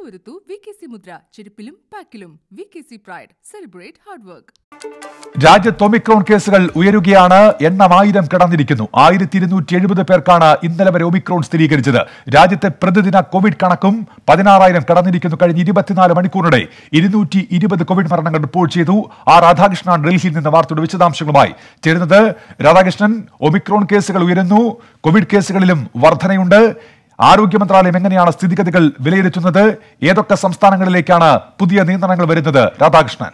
ഉറപ്പുവരുത്തൂ V K C മുദ്ര ചെരുപ്പിലും പാക്കിലും V K C pride celebrate hard work രാജ്യത്ത് ഒമിക്രോൺ കേസുകൾ ഉയരുകയാണ് എണ്ണം ആയിരം കടന്നിരിക്കുന്നു ആയിരത്തി ഇരുന്നൂറ്റി എഴുപത് പേർക്കാണ് ഇന്നലെ വരെ ഒമിക്രോൺ സ്ഥിരീകരിച്ചത് രാജ്യത്തെ പ്രതിദിന കോവിഡ് കണക്കും പതിനാറായിരം കടന്നിരിക്കുന്നു കഴിഞ്ഞ ഇരുപത്തിനാല് മണിക്കൂറിനിടെ ഇരുന്നൂറ്റി ഇരുപത് കോവിഡ് മരണങ്ങൾ റിപ്പോർട്ട് ചെയ്തു ആ രാധാകൃഷ്ണൻ ഡൽഹിയിൽ നിന്ന് വാർത്തയുടെ വിശദാംശങ്ങളുമായി ചേരുന്നത് രാധാകൃഷ്ണൻ ഒമിക്രോൺ കേസുകൾ ഉയരുന്നു കോവിഡ് കേസുകളിലും വർധനയുണ്ട് ആരോഗ്യ മന്ത്രാലയം എങ്ങനെയാണ് സ്ഥിതിഗതികൾ വിലയിരുത്തുന്നത് ഏതൊക്കെ സംസ്ഥാനങ്ങളിലേക്കാണ് പുതിയ നിയന്ത്രണങ്ങൾ വരുന്നത് രാധാകൃഷ്ണൻ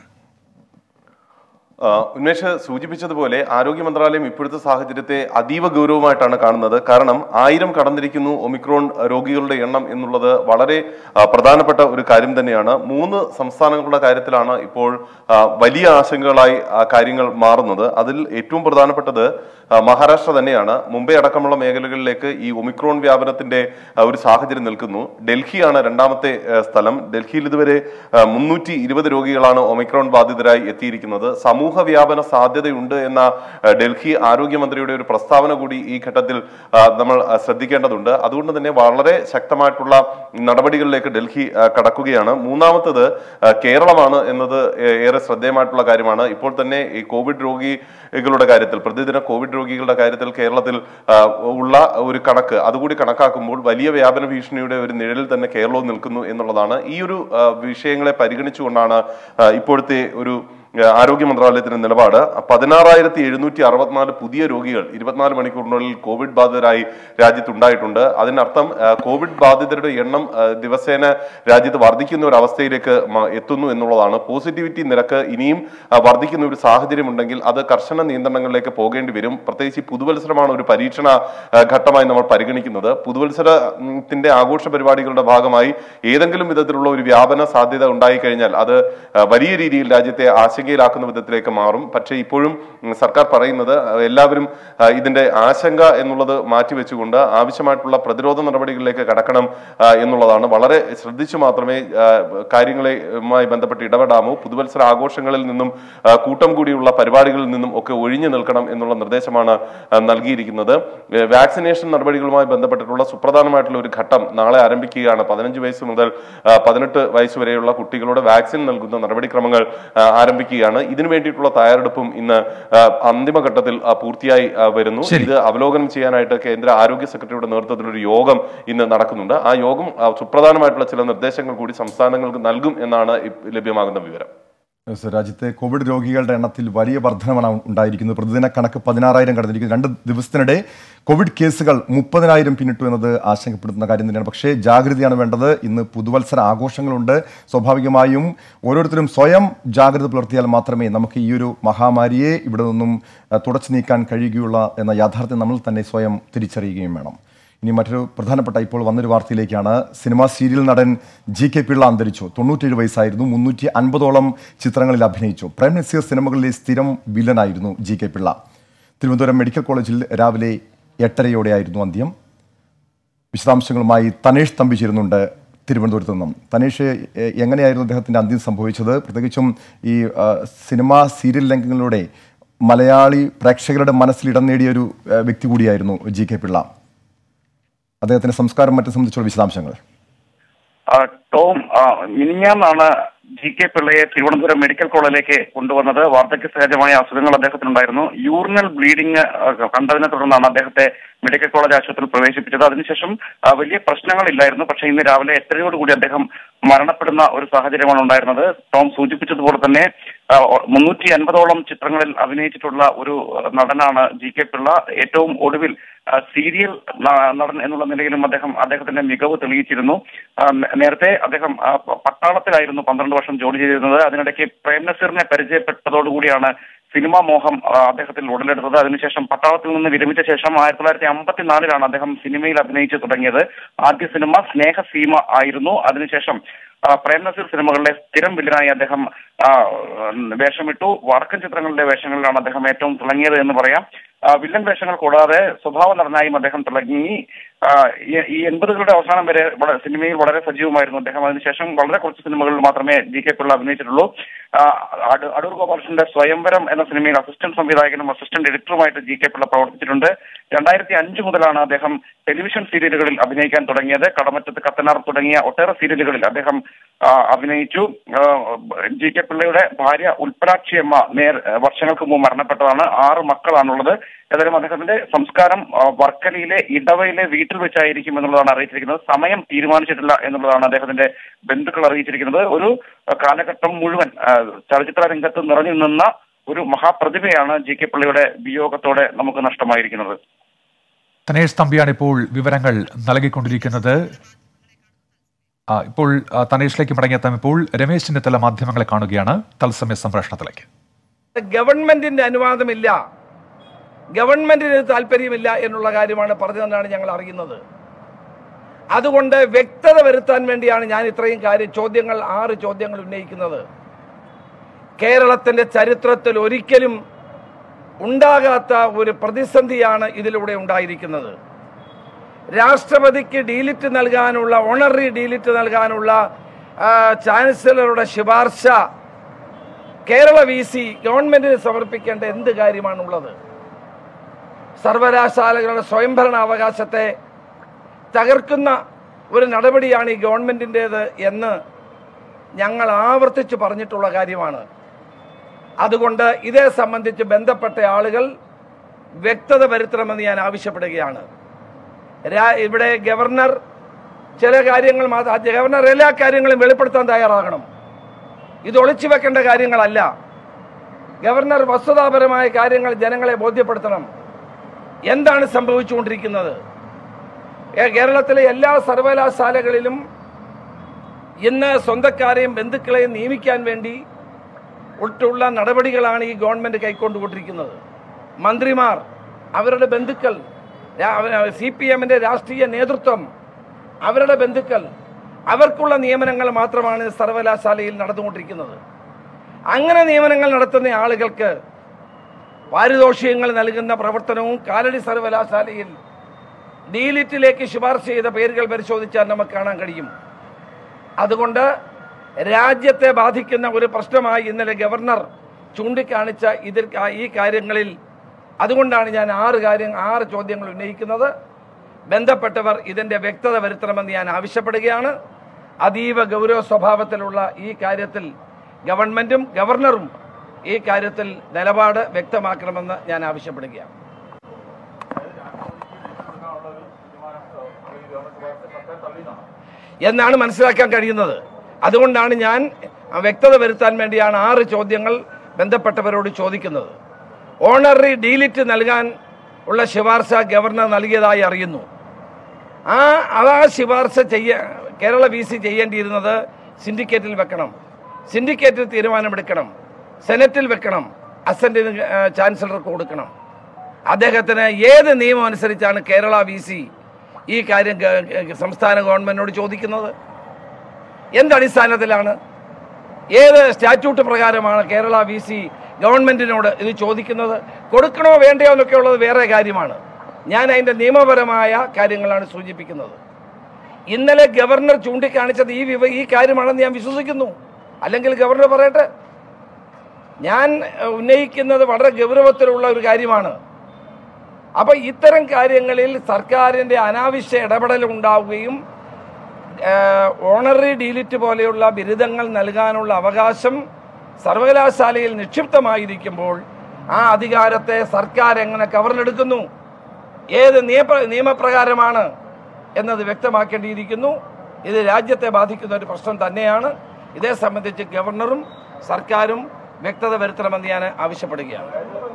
ആ, ഉന്മേഷ് സൂചിപ്പിച്ചതുപോലെ ആരോഗ്യ മന്ത്രാലയം ഇപ്പോഴത്തെ സാഹചര്യത്തെ അതീവ ഗൗരവമായിട്ടാണ് കാണുന്നത് കാരണം ആയിരം കടന്നിരിക്കുന്നു ഒമിക്രോൺ രോഗികളുടെ എണ്ണം എന്നുള്ളത് വളരെ ആ, പ്രധാനപ്പെട്ട ഒരു കാര്യം തന്നെയാണ് മൂന്ന് സംസ്ഥാനങ്ങളുടെ കാര്യത്തിലാണ് ഇപ്പോൾ ആ, വലിയ ആശങ്കകളായി ആ, കാര്യങ്ങൾ മാറുന്നത് അതിൽ ഏറ്റവും പ്രധാനപ്പെട്ടത് ആ, മഹാരാഷ്ട്ര തന്നെയാണ് മുംബൈ അടക്കമുള്ള മേഖലകളിലേക്ക് ഈ ഒമിക്രോൺ വ്യാപനത്തിന്റെ ആ, ഒരു സാഹചര്യം നിൽക്കുന്നു ഡൽഹിയാണ് രണ്ടാമത്തെ ആ, സ്ഥലം ഡൽഹിയിൽ ഇതുവരെ മുന്നൂറ്റി ഇരുപത് രോഗികളാണ് ഒമിക്രോൺ ബാധിതരായി എത്തിയിരിക്കുന്നത് സമൂഹ വ്യാപന സാധ്യതയുണ്ട് എന്ന ആ, ഡൽഹി ആരോഗ്യമന്ത്രിയുടെ ഒരു പ്രസ്താവന കൂടി ഈ ഘട്ടത്തിൽ ആ, നമ്മൾ ആ, ശ്രദ്ധിക്കേണ്ടതുണ്ട് അതുകൊണ്ട് തന്നെ വളരെ ശക്തമായിട്ടുള്ള നടപടികളിലേക്ക് ഡൽഹി ആ, കടക്കുകയാണ് മൂന്നാമത്തത് ആ, കേരളമാണ് എന്നത് ഏ- ഏറെ ശ്രദ്ധേയമായിട്ടുള്ള കാര്യമാണ് ഇപ്പോൾ തന്നെ ഈ കോവിഡ് രോഗികളുടെ കാര്യത്തിൽ പ്രതിദിന കോവിഡ് രോഗികളുടെ കാര്യത്തിൽ കേരളത്തിൽ ആ, ഉള്ള ഒരു കണക്ക് അതുകൂടി കണക്കാക്കുമ്പോൾ വലിയ വ്യാപന ഭീഷണിയുടെ ഒരു നിഴലിൽ തന്നെ കേരളവും നിൽക്കുന്നു എന്നുള്ളതാണ് ഈ ഒരു ആ, വിഷയങ്ങളെ പരിഗണിച്ചുകൊണ്ടാണ് ആ, ഇപ്പോഴത്തെ ഒരു ആ, ആരോഗ്യ മന്ത്രാലയത്തിന്റെ നിലപാട് പതിനാറായിരത്തി എഴുന്നൂറ്റി അറുപത്തിനാല് പുതിയ രോഗികൾ ഇരുപത്തിനാല് മണിക്കൂറിനുള്ളിൽ കോവിഡ് ബാധിതരായി രാജ്യത്തുണ്ടായിട്ടുണ്ട് അതിനർത്ഥം ആ, കോവിഡ് ബാധിതരുടെ എണ്ണം ആ, ദിവസേന രാജ്യത്ത് വർദ്ധിക്കുന്ന ഒരു അവസ്ഥയിലേക്ക് മ- എത്തുന്നു എന്നുള്ളതാണ് പോസിറ്റിവിറ്റി നിരക്ക് ഇനിയും ആ, വർദ്ധിക്കുന്ന ഒരു സാഹചര്യം ഉണ്ടെങ്കിൽ അത് കർശന നിയന്ത്രണങ്ങളിലേക്ക് പോകേണ്ടി വരും പ്രത്യേകിച്ച് ഈ പുതുവത്സരമാണ് ഒരു പരീക്ഷണ ആ, ഘട്ടമായി നമ്മൾ പരിഗണിക്കുന്നത് പുതുവത്സരത്തിന്റെ ആഘോഷ പരിപാടികളുടെ ഭാഗമായി ഏതെങ്കിലും വിധത്തിലുള്ള ഒരു വ്യാപന സാധ്യത ഉണ്ടായിക്കഴിഞ്ഞാൽ അത് ആ, വലിയ രീതിയിൽ രാജ്യത്തെ ആശങ്കയിലാക്കുന്ന വിധത്തിലേക്ക് മാറും പക്ഷേ ഇപ്പോഴും ഉം, സർക്കാർ പറയുന്നത് ആ, എല്ലാവരും ആ, ഇതിന്റെ ആശങ്ക എന്നുള്ളത് മാറ്റിവെച്ചുകൊണ്ട് ആവശ്യമായിട്ടുള്ള പ്രതിരോധ നടപടികളിലേക്ക് കടക്കണം ആ, എന്നുള്ളതാണ് വളരെ ശ്രദ്ധിച്ചു മാത്രമേ ആ, കാര്യങ്ങളുമായി ബന്ധപ്പെട്ട് ഇടപെടാമോ പുതുവത്സര ആഘോഷങ്ങളിൽ നിന്നും ആ, കൂട്ടം കൂടിയുള്ള പരിപാടികളിൽ നിന്നും ഒക്കെ ഒഴിഞ്ഞു നിൽക്കണം എന്നുള്ള നിർദ്ദേശമാണ് ആ, നൽകിയിരിക്കുന്നത് ഏ, വാക്സിനേഷൻ നടപടികളുമായി ബന്ധപ്പെട്ടിട്ടുള്ള സുപ്രധാനമായിട്ടുള്ള ഒരു ഘട്ടം നാളെ ആരംഭിക്കുകയാണ് പതിനഞ്ച് വയസ്സ് മുതൽ ആ, പതിനെട്ട് വയസ്സ് വരെയുള്ള കുട്ടികളുടെ വാക്സിൻ നൽകുന്ന നടപടിക്രമങ്ങൾ ആ, ആരംഭിക്കുകയാണ് ഇതിനു വേണ്ടിയിട്ടുള്ള തയ്യാറെടുപ്പും ഇന്ന് ആ, അന്തിമഘട്ടത്തിൽ ആ, പൂർത്തിയായി ആ, വരുന്നു ശരി. ഇത് അവലോകനം ചെയ്യാനായിട്ട് കേന്ദ്ര ആരോഗ്യ സെക്രട്ടറിയുടെ നേതൃത്വത്തിൽ ഒരു യോഗം ഇന്ന് നടക്കുന്നുണ്ട് ആ യോഗം ആ, സുപ്രധാനമായിട്ടുള്ള ചില നിർദ്ദേശങ്ങൾ കൂടി സംസ്ഥാനങ്ങൾക്ക് നൽകും എന്നാണ് ഇപ്പ- ലഭ്യമാകുന്ന വിവരം യെസ്, രാജ്യത്തെ കോവിഡ് രോഗികളുടെ എണ്ണത്തിൽ വലിയ വർധനമാണ് ഉണ്ടായിരിക്കുന്നത് പ്രതിദിന കണക്ക് പതിനാറായിരം കടന്നിരിക്കുന്നു രണ്ട് ദിവസത്തിനിടെ കോവിഡ് കേസുകൾ മുപ്പതിനായിരം പിന്നിട്ടു എന്നത് ആശങ്കപ്പെടുത്തുന്ന കാര്യം തന്നെയാണ് പക്ഷേ ജാഗ്രതയാണ് വേണ്ടത് ഇന്ന് പുതുവത്സര ആഘോഷങ്ങളുണ്ട് സ്വാഭാവികമായും ഓരോരുത്തരും സ്വയം ജാഗ്രത പുലർത്തിയാൽ മാത്രമേ നമുക്ക് ഈ ഒരു മഹാമാരിയെ ഇവിടെ നിന്നും അഹ്, തുടച്ചു നീക്കാൻ കഴിയുകയുള്ളൂ എന്ന യാഥാർത്ഥ്യം നമ്മൾ തന്നെ സ്വയം തിരിച്ചറിയുകയും വേണം ഇനി മറ്റൊരു പ്രധാനപ്പെട്ട ഇപ്പോൾ വന്നൊരു വാർത്തയിലേക്കാണ് സിനിമാ സീരിയൽ നടൻ ജി കെ പിള്ള അന്തരിച്ചു തൊണ്ണൂറ്റേഴ് വയസ്സായിരുന്നു മുന്നൂറ്റി അൻപതോളം ചിത്രങ്ങളിൽ അഭിനയിച്ചു പ്രേം നസീർ സിനിമകളിലെ സ്ഥിരം വില്ലനായിരുന്നു G K Pillai Thiruvananthapuram medical കോളേജിൽ രാവിലെ എട്ടരയോടെയായിരുന്നു അന്ത്യം വിശദാംശങ്ങളുമായി തനേഷ് തമ്പി ചേരുന്നുണ്ട് തിരുവനന്തപുരത്ത് നിന്നും തനേഷ് എ- എങ്ങനെയായിരുന്നു അദ്ദേഹത്തിൻ്റെ അന്ത്യം സംഭവിച്ചത് പ്രത്യേകിച്ചും ഈ ആ, സിനിമാ സീരിയൽ രംഗങ്ങളിലൂടെ മലയാളി പ്രേക്ഷകരുടെ മനസ്സിൽ ഇടം നേടിയ ഒരു ആ, വ്യക്തി കൂടിയായിരുന്നു ജി കെ പിള്ള അദ്ദേഹത്തിന്റെ സംസ്കാരം മറ്റും സംബന്ധിച്ചുള്ള വിശദാംശങ്ങൾ ആ, ടോം ആ, മിനിഞ്ഞാന്നാണ് ജി കെ പിള്ളയെ തിരുവനന്തപുരം മെഡിക്കൽ കോളേജിലേക്ക് കൊണ്ടുവന്നത് വാർദ്ധക്യ സഹജമായ അസുഖങ്ങൾ അദ്ദേഹത്തിനുണ്ടായിരുന്നു യൂറിനൽ ബ്ലീഡിംഗ് ആ, കണ്ടതിനെ തുടർന്നാണ് അദ്ദേഹത്തെ മെഡിക്കൽ കോളേജ് ആശുപത്രിയിൽ പ്രവേശിപ്പിച്ചത് അതിനുശേഷം ആ, വലിയ പ്രശ്നങ്ങളില്ലായിരുന്നു പക്ഷേ ഇന്ന് രാവിലെ എട്ടരയോടുകൂടി അദ്ദേഹം മരണപ്പെടുന്ന ഒരു സാഹചര്യമാണ് ഉണ്ടായിരുന്നത് ടോം സൂചിപ്പിച്ചതുപോലെ തന്നെ ആ, മുന്നൂറ്റി അൻപതോളം ചിത്രങ്ങളിൽ അഭിനയിച്ചിട്ടുള്ള ഒരു നടനാണ് ജി കെ പിള്ള ഏറ്റവും ഒടുവിൽ ആ, സീരിയൽ ന- നടൻ എന്നുള്ള നിലയിലും അദ്ദേഹം അദ്ദേഹത്തിന്റെ മികവ് തെളിയിച്ചിരുന്നു ആ, നേ- നേരത്തെ അദ്ദേഹം ആ, പ- പട്ടാളത്തിലായിരുന്നു പന്ത്രണ്ട് വർഷം ജോലി ചെയ്തിരുന്നത് അതിനിടയ്ക്ക് പ്രേം നസീറിനെ പരിചയപ്പെട്ടതോടുകൂടിയാണ് സിനിമാ മോഹം ആ, അദ്ദേഹത്തിൽ ഉടലെടുത്തത് അതിനുശേഷം പട്ടാളത്തിൽ നിന്ന് വിരമിച്ച ശേഷം ആയിരത്തി തൊള്ളായിരത്തി അമ്പത്തിനാലിലാണ് അദ്ദേഹം സിനിമയിൽ അഭിനയിച്ചു തുടങ്ങിയത് ആദ്യ സിനിമ സ്നേഹസീമ ആയിരുന്നു അതിനുശേഷം ആ, പ്രേം നസീർ സിനിമകളിലെ സ്ഥിരം വില്ലനായി അദ്ദേഹം ആ, വേഷമിട്ടു വടക്കൻ ചിത്രങ്ങളുടെ വേഷങ്ങളിലാണ് അദ്ദേഹം ഏറ്റവും തിളങ്ങിയത് എന്ന് പറയാം ആ, വില്ലൻ വേഷങ്ങൾ കൂടാതെ സ്വഭാവ നടനായും അദ്ദേഹം തിളങ്ങി ആ, ഈ- ഈ എൺപതുകളുടെ അവസാനം വരെ വള- സിനിമയിൽ വളരെ സജീവമായിരുന്നു അദ്ദേഹം അതിനുശേഷം വളരെ കുറച്ച് സിനിമകളിൽ മാത്രമേ ജി കെ പിള്ള അഭിനയിച്ചിട്ടുള്ളൂ ആ, അടൂ- അടൂർ ഗോപാലകൃഷ്ണന്റെ സ്വയംവരം എന്ന സിനിമയിൽ അസിസ്റ്റന്റ് സംവിധായകനും അസിസ്റ്റന്റ് എഡിറ്ററുമായിട്ട് ജി കെ പിള്ള പ്രവർത്തിച്ചിട്ടുണ്ട് രണ്ടായിരത്തി അഞ്ച് മുതലാണ് അദ്ദേഹം ടെലിവിഷൻ സീരിയലുകളിൽ അഭിനയിക്കാൻ തുടങ്ങിയത് കടമറ്റത്ത് കത്തനാർ തുടങ്ങിയ ഒട്ടേറെ സീരിയലുകളിൽ അദ്ദേഹം ആ, അഭിനയിച്ചു ആ, ജി കെ പിള്ളയുടെ ഭാര്യ ഉൽപ്പലാക്ഷിയമ്മ നേർ വർഷങ്ങൾക്ക് മുമ്പ് മരണപ്പെട്ടതാണ് ആറ് മക്കളാണുള്ളത് ഏതായാലും അദ്ദേഹത്തിന്റെ സംസ്കാരം ആ, വർക്കലയിലെ ഇടവയിലെ വീട്ടിൽ വെച്ചായിരിക്കും എന്നുള്ളതാണ് അറിയിച്ചിരിക്കുന്നത് സമയം തീരുമാനിച്ചിട്ടില്ല എന്നുള്ളതാണ് അദ്ദേഹത്തിന്റെ ബന്ധുക്കൾ അറിയിച്ചിരിക്കുന്നത് ഒരു ആ, കാലഘട്ടം മുഴുവൻ ആ, ചലച്ചിത്ര രംഗത്ത് നിറഞ്ഞു നിന്ന ഒരു മഹാപ്രതിഭയാണ് ജി കെ പിള്ളയുടെ വിയോഗത്തോടെ നമുക്ക് നഷ്ടമായിരിക്കുന്നത് തനേഷ് തമ്പിയാണ് ഇപ്പോൾ വിവരങ്ങൾ നൽകിക്കൊണ്ടിരിക്കുന്നത് ആ, ഇപ്പോൾ ആ, തനേഷിലേക്ക് മടങ്ങിയെത്താം ഇപ്പോൾ രമേശ് ചെന്നിത്തല മാധ്യമങ്ങളെ കാണുകയാണ് തത്സമയ സംപ്രേഷണത്തിലേക്ക് ഗവൺമെന്റിന്റെ അനുവാദമില്ല ഗവൺമെന്റിന് താല്പര്യമില്ല എന്നുള്ള കാര്യമാണ് പറഞ്ഞതെന്നാണ് ഞങ്ങൾ അറിയുന്നത് അതുകൊണ്ട് വ്യക്തത വരുത്താൻ വേണ്ടിയാണ് ഞാൻ ഇത്രയും കാര്യം ചോദ്യങ്ങൾ ആറ് ചോദ്യങ്ങൾ ഉന്നയിക്കുന്നത് കേരളത്തിന്റെ ചരിത്രത്തിൽ ഒരിക്കലും ഉണ്ടാകാത്ത ഒരു പ്രതിസന്ധിയാണ് ഇതിലൂടെ ഉണ്ടായിരിക്കുന്നത് രാഷ്ട്രപതിക്ക് ഡീലിറ്റ് നൽകാനുള്ള ഓണററി ഡീലിറ്റ് നൽകാനുള്ള ആ, ചാൻസലറുടെ ശുപാർശ കേരള വി സി ഗവൺമെന്റിന് സമർപ്പിക്കേണ്ട എന്ത് കാര്യമാണുള്ളത് സർവകലാശാലകളുടെ സ്വയംഭരണ അവകാശത്തെ തകർക്കുന്ന ഒരു നടപടിയാണ് ഈ ഗവൺമെന്റിൻ്റേത് എന്ന് ഞങ്ങൾ ആവർത്തിച്ച് പറഞ്ഞിട്ടുള്ള കാര്യമാണ് അതുകൊണ്ട് ഇതേ സംബന്ധിച്ച് ബന്ധപ്പെട്ട ആളുകൾ വ്യക്തത വരുത്തണമെന്ന് ഞാൻ ആവശ്യപ്പെടുകയാണ് രാ- ഇവിടെ ഗവർണർ ചില കാര്യങ്ങൾ മാത്രം ഗവർണർ എല്ലാ കാര്യങ്ങളും വെളിപ്പെടുത്താൻ തയ്യാറാകണം ഇത് ഒളിച്ചു വെക്കേണ്ട കാര്യങ്ങളല്ല ഗവർണർ വസ്തുതാപരമായ കാര്യങ്ങൾ ജനങ്ങളെ ബോധ്യപ്പെടുത്തണം എന്താണ് സംഭവിച്ചുകൊണ്ടിരിക്കുന്നത് ഏ- കേരളത്തിലെ എല്ലാ സർവകലാശാലകളിലും ഇന്ന് സ്വന്തക്കാരെയും ബന്ധുക്കളെയും നിയമിക്കാൻ വേണ്ടി ഒട്ടുള്ള നടപടികളാണ് ഈ ഗവൺമെന്റ് കൈക്കൊണ്ടുകൊണ്ടിരിക്കുന്നത് മന്ത്രിമാർ അവരുടെ ബന്ധുക്കൾ സി പി എമ്മിന്റെ രാഷ്ട്രീയ നേതൃത്വം അവരുടെ ബന്ധുക്കൾ അവർക്കുള്ള നിയമനങ്ങൾ മാത്രമാണ് സർവകലാശാലയിൽ നടന്നുകൊണ്ടിരിക്കുന്നത് അങ്ങനെ നിയമനങ്ങൾ നടത്തുന്ന ആളുകൾക്ക് പാരിതോഷികങ്ങൾ നൽകുന്ന പ്രവർത്തനവും കാലടി സർവകലാശാലയിൽ ഡീലിറ്റിലേക്ക് ശുപാർശ ചെയ്ത പേരുകൾ പരിശോധിച്ചാൽ നമുക്ക് കാണാൻ കഴിയും അതുകൊണ്ട് രാജ്യത്തെ ബാധിക്കുന്ന ഒരു പ്രശ്നമായി ഇന്നലെ ഗവർണർ ചൂണ്ടിക്കാണിച്ച ഇതിൽ ഈ കാര്യങ്ങളിൽ അതുകൊണ്ടാണ് ഞാൻ ആറ് കാര്യം ആറ് ചോദ്യങ്ങൾ ഉന്നയിക്കുന്നത് ബന്ധപ്പെട്ടവർ ഇതിന്റെ വ്യക്തത വരുത്തണമെന്ന് ഞാൻ ആവശ്യപ്പെടുകയാണ് അതീവ ഗൗരവ സ്വഭാവത്തിലുള്ള ഈ കാര്യത്തിൽ ഗവൺമെന്റും ഗവർണറും ഈ കാര്യത്തിൽ നിലപാട് വ്യക്തമാക്കണമെന്ന് ഞാൻ ആവശ്യപ്പെടുകയാണ് എന്നാണ് മനസ്സിലാക്കാൻ കഴിയുന്നത് അതുകൊണ്ടാണ് ഞാൻ വ്യക്തത വരുത്താൻ വേണ്ടിയാണ് ആറ് ചോദ്യങ്ങൾ ബന്ധപ്പെട്ടവരോട് ചോദിക്കുന്നത് ഓണററി ഡീലിറ്റ് നൽകാൻ ഉള്ള ശുപാർശ ഗവർണർ നൽകിയതായി അറിയുന്നു ആ ആ ശുപാർശ ചെയ്യ കേരള വി സി ചെയ്യേണ്ടിയിരുന്നത് സിൻഡിക്കേറ്റിൽ വെക്കണം സിൻഡിക്കേറ്റിൽ തീരുമാനമെടുക്കണം സെനറ്റിൽ വെക്കണം അസന്റിന് ചാൻസലർക്ക് കൊടുക്കണം അദ്ദേഹത്തിന് ഏത് നിയമം അനുസരിച്ചാണ് കേരള വി സി ഈ കാര്യം ഗ- ഗ- സംസ്ഥാന ഗവൺമെന്റിനോട് ചോദിക്കുന്നത് എന്തടിസ്ഥാനത്തിലാണ് ഏത് സ്റ്റാറ്റ്യൂട്ട് പ്രകാരമാണ് കേരള വി സി ഗവൺമെന്റിനോട് ഇത് ചോദിക്കുന്നത് കൊടുക്കണോ വേണ്ടയോ എന്നൊക്കെ ഉള്ളത് വേറെ കാര്യമാണ് ഞാൻ അതിന്റെ നിയമപരമായ കാര്യങ്ങളാണ് സൂചിപ്പിക്കുന്നത് ഇന്നലെ ഗവർണർ ചൂണ്ടിക്കാണിച്ചത് ഈ വിവ ഈ കാര്യമാണെന്ന് ഞാൻ വിശ്വസിക്കുന്നു അല്ലെങ്കിൽ ഗവർണർ പറയട്ടെ ഞാൻ ഏഹ്, ഉന്നയിക്കുന്നത് വളരെ ഗൗരവത്തിലുള്ള ഒരു കാര്യമാണ് അപ്പൊ ഇത്തരം കാര്യങ്ങളിൽ സർക്കാരിന്റെ അനാവശ്യ ഇടപെടൽ ഉണ്ടാവുകയും ഓണററി ഡീലിറ്റ് പോലെയുള്ള ബിരുദങ്ങൾ നൽകാനുള്ള അവകാശം സർവകലാശാലയിൽ നിക്ഷിപ്തമായിരിക്കുമ്പോൾ ആ അധികാരത്തെ സർക്കാർ എങ്ങനെ കവർന്നെടുക്കുന്നു ഏത് നിയമ നിയമപ്രകാരമാണ് എന്നത് വ്യക്തമാക്കേണ്ടിയിരിക്കുന്നു ഇത് രാജ്യത്തെ ബാധിക്കുന്ന ഒരു പ്രശ്നം തന്നെയാണ് ഇതേ സംബന്ധിച്ച് ഗവർണറും സർക്കാരും വ്യക്തത വരുത്തണമെന്ന് ഞാൻ ആവശ്യപ്പെടുകയാണ്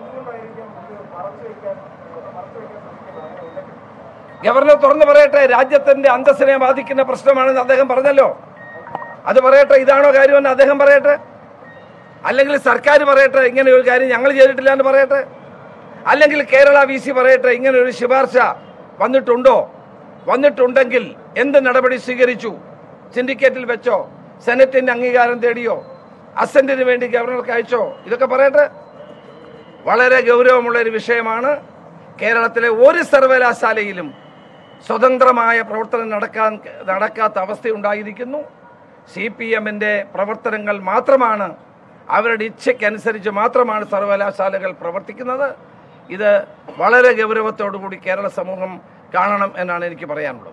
ഗവർണർ തുറന്നു പറയട്ടെ രാജ്യത്തിന്റെ അന്തസ്സിനെ ബാധിക്കുന്ന പ്രശ്നമാണെന്ന് അദ്ദേഹം പറഞ്ഞല്ലോ അത് പറയട്ടെ ഇതാണോ കാര്യമെന്ന് അദ്ദേഹം പറയട്ടെ അല്ലെങ്കിൽ സർക്കാർ പറയട്ടെ ഇങ്ങനെ ഒരു കാര്യം ഞങ്ങൾ ചെയ്തിട്ടില്ല എന്ന് പറയട്ടെ അല്ലെങ്കിൽ കേരള വി സി പറയട്ടെ ഇങ്ങനെ ഒരു ശുപാർശ വന്നിട്ടുണ്ടോ വന്നിട്ടുണ്ടെങ്കിൽ എന്ത് നടപടി സ്വീകരിച്ചു സിൻഡിക്കേറ്റിൽ വെച്ചോ സെനറ്റിന്റെ അംഗീകാരം തേടിയോ അസന്റിന് വേണ്ടി ഗവർണർക്ക് അയച്ചോ ഇതൊക്കെ പറയട്ടെ വളരെ ഗൗരവമുള്ള ഒരു വിഷയമാണ് കേരളത്തിലെ ഒരു സർവകലാശാലയിലും സ്വതന്ത്രമായ പ്രവർത്തനം നടക്കാൻ നടക്കാത്ത അവസ്ഥയുണ്ടായിരിക്കുന്നു സി പി എമ്മിൻ്റെ പ്രവർത്തനങ്ങൾ മാത്രമാണ് അവരുടെ ഇച്ഛയ്ക്കനുസരിച്ച് മാത്രമാണ് സർവകലാശാലകൾ പ്രവർത്തിക്കുന്നത് ഇത് വളരെ ഗൗരവത്തോടു കൂടി കേരള സമൂഹം കാണണം എന്നാണ് എനിക്ക് പറയാനുള്ളത്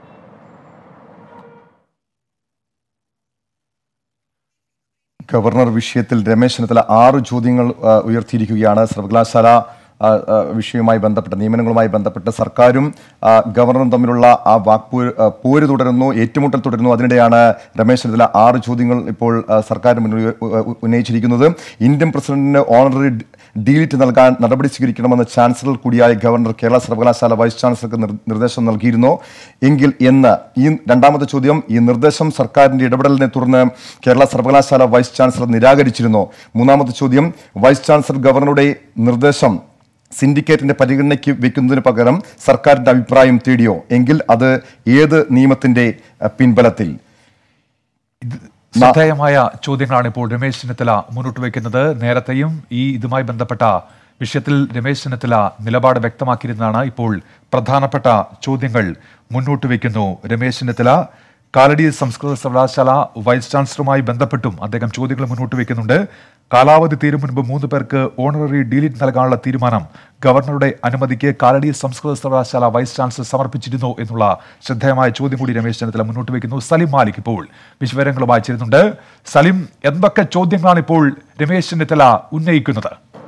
ഗവർണർ വിഷയത്തിൽ രമേശ് ചെന്നിത്തല ആറ് ചോദ്യങ്ങൾ ആ, ഉയർത്തിയിരിക്കുകയാണ് സർവകലാശാല ആ, ആ, വിഷയവുമായി ബന്ധപ്പെട്ട് നിയമനങ്ങളുമായി ബന്ധപ്പെട്ട് സർക്കാരും ആ, ഗവർണറും തമ്മിലുള്ള ആ വാക്പൂ ആ, പോര് തുടരുന്നു ഏറ്റുമുട്ടൽ തുടരുന്നു അതിനിടെയാണ് രമേശ് ചെന്നിത്തല ആറ് ചോദ്യങ്ങൾ ഇപ്പോൾ ആ, സർക്കാരിന് മുന്നിൽ ഉയ- ഉ- ഉന്നയിച്ചിരിക്കുന്നത് ഇന്ത്യൻ പ്രസിഡന്റിന് ഓണററി ഡീലിറ്റ് നൽകാൻ നടപടി സ്വീകരിക്കണമെന്ന് ചാൻസലർ കൂടിയായ ഗവർണർ കേരള സർവകലാശാല വൈസ് ചാൻസലർക്ക് നിർ- നിർദ്ദേശം നൽകിയിരുന്നു എങ്കിൽ എന്ന് ഈ രണ്ടാമത്തെ ചോദ്യം ഈ നിർദ്ദേശം സർക്കാരിന്റെ ഇടപെടലിനെ തുടർന്ന് കേരള സർവകലാശാല വൈസ് ചാൻസലർ നിരാകരിച്ചിരുന്നു മൂന്നാമത്തെ ചോദ്യം വൈസ് ചാൻസലർ ഗവർണറുടെ നിർദ്ദേശം സിൻഡിക്കേറ്റിന്റെ പരിഗണനയ്ക്ക് വെക്കുന്നതിന് പകരം സർക്കാരിന്റെ അഭിപ്രായം തേടിയോ എങ്കിൽ അത് ഏത് നിയമത്തിന്റെ അഹ്, പിൻബലത്തിൽ ശ്രദ്ധേയമായ ചോദ്യങ്ങളാണ് ഇപ്പോൾ രമേശ് ചെന്നിത്തല മുന്നോട്ട് വയ്ക്കുന്നത് നേരത്തെയും ഈ ഇതുമായി ബന്ധപ്പെട്ട വിഷയത്തിൽ രമേശ് ചെന്നിത്തല നിലപാട് വ്യക്തമാക്കിയിരുന്നതാണ് ഇപ്പോൾ പ്രധാനപ്പെട്ട ചോദ്യങ്ങൾ മുന്നോട്ട് വയ്ക്കുന്നു രമേശ് ചെന്നിത്തല കാലടി സംസ്കൃത സർവകലാശാല വൈസ് ചാൻസലറുമായി ബന്ധപ്പെട്ടും അദ്ദേഹം ചോദ്യങ്ങൾ മുന്നോട്ട് വയ്ക്കുന്നുണ്ട് കാലാവധി തീരും മുൻപ് മൂന്ന് പേർക്ക് ഓണററി ഡീലിറ്റ് നൽകാനുള്ള തീരുമാനം ഗവർണറുടെ അനുമതിക്ക് കാലടി സംസ്കൃത സർവകലാശാല വൈസ് ചാൻസലർ സമർപ്പിച്ചിരുന്നു എന്നുള്ള ശ്രദ്ധേയമായ ചോദ്യം കൂടി രമേശ് ചെന്നിത്തല മുന്നോട്ട് വയ്ക്കുന്നു സലിം മാലിക് ഇപ്പോൾ വിശദവിവരങ്ങളുമായി ചേരുന്നുണ്ട് സലിം എന്തൊക്കെ ചോദ്യങ്ങളാണ് ഇപ്പോൾ രമേശ് ചെന്നിത്തല ഉന്നയിക്കുന്നത്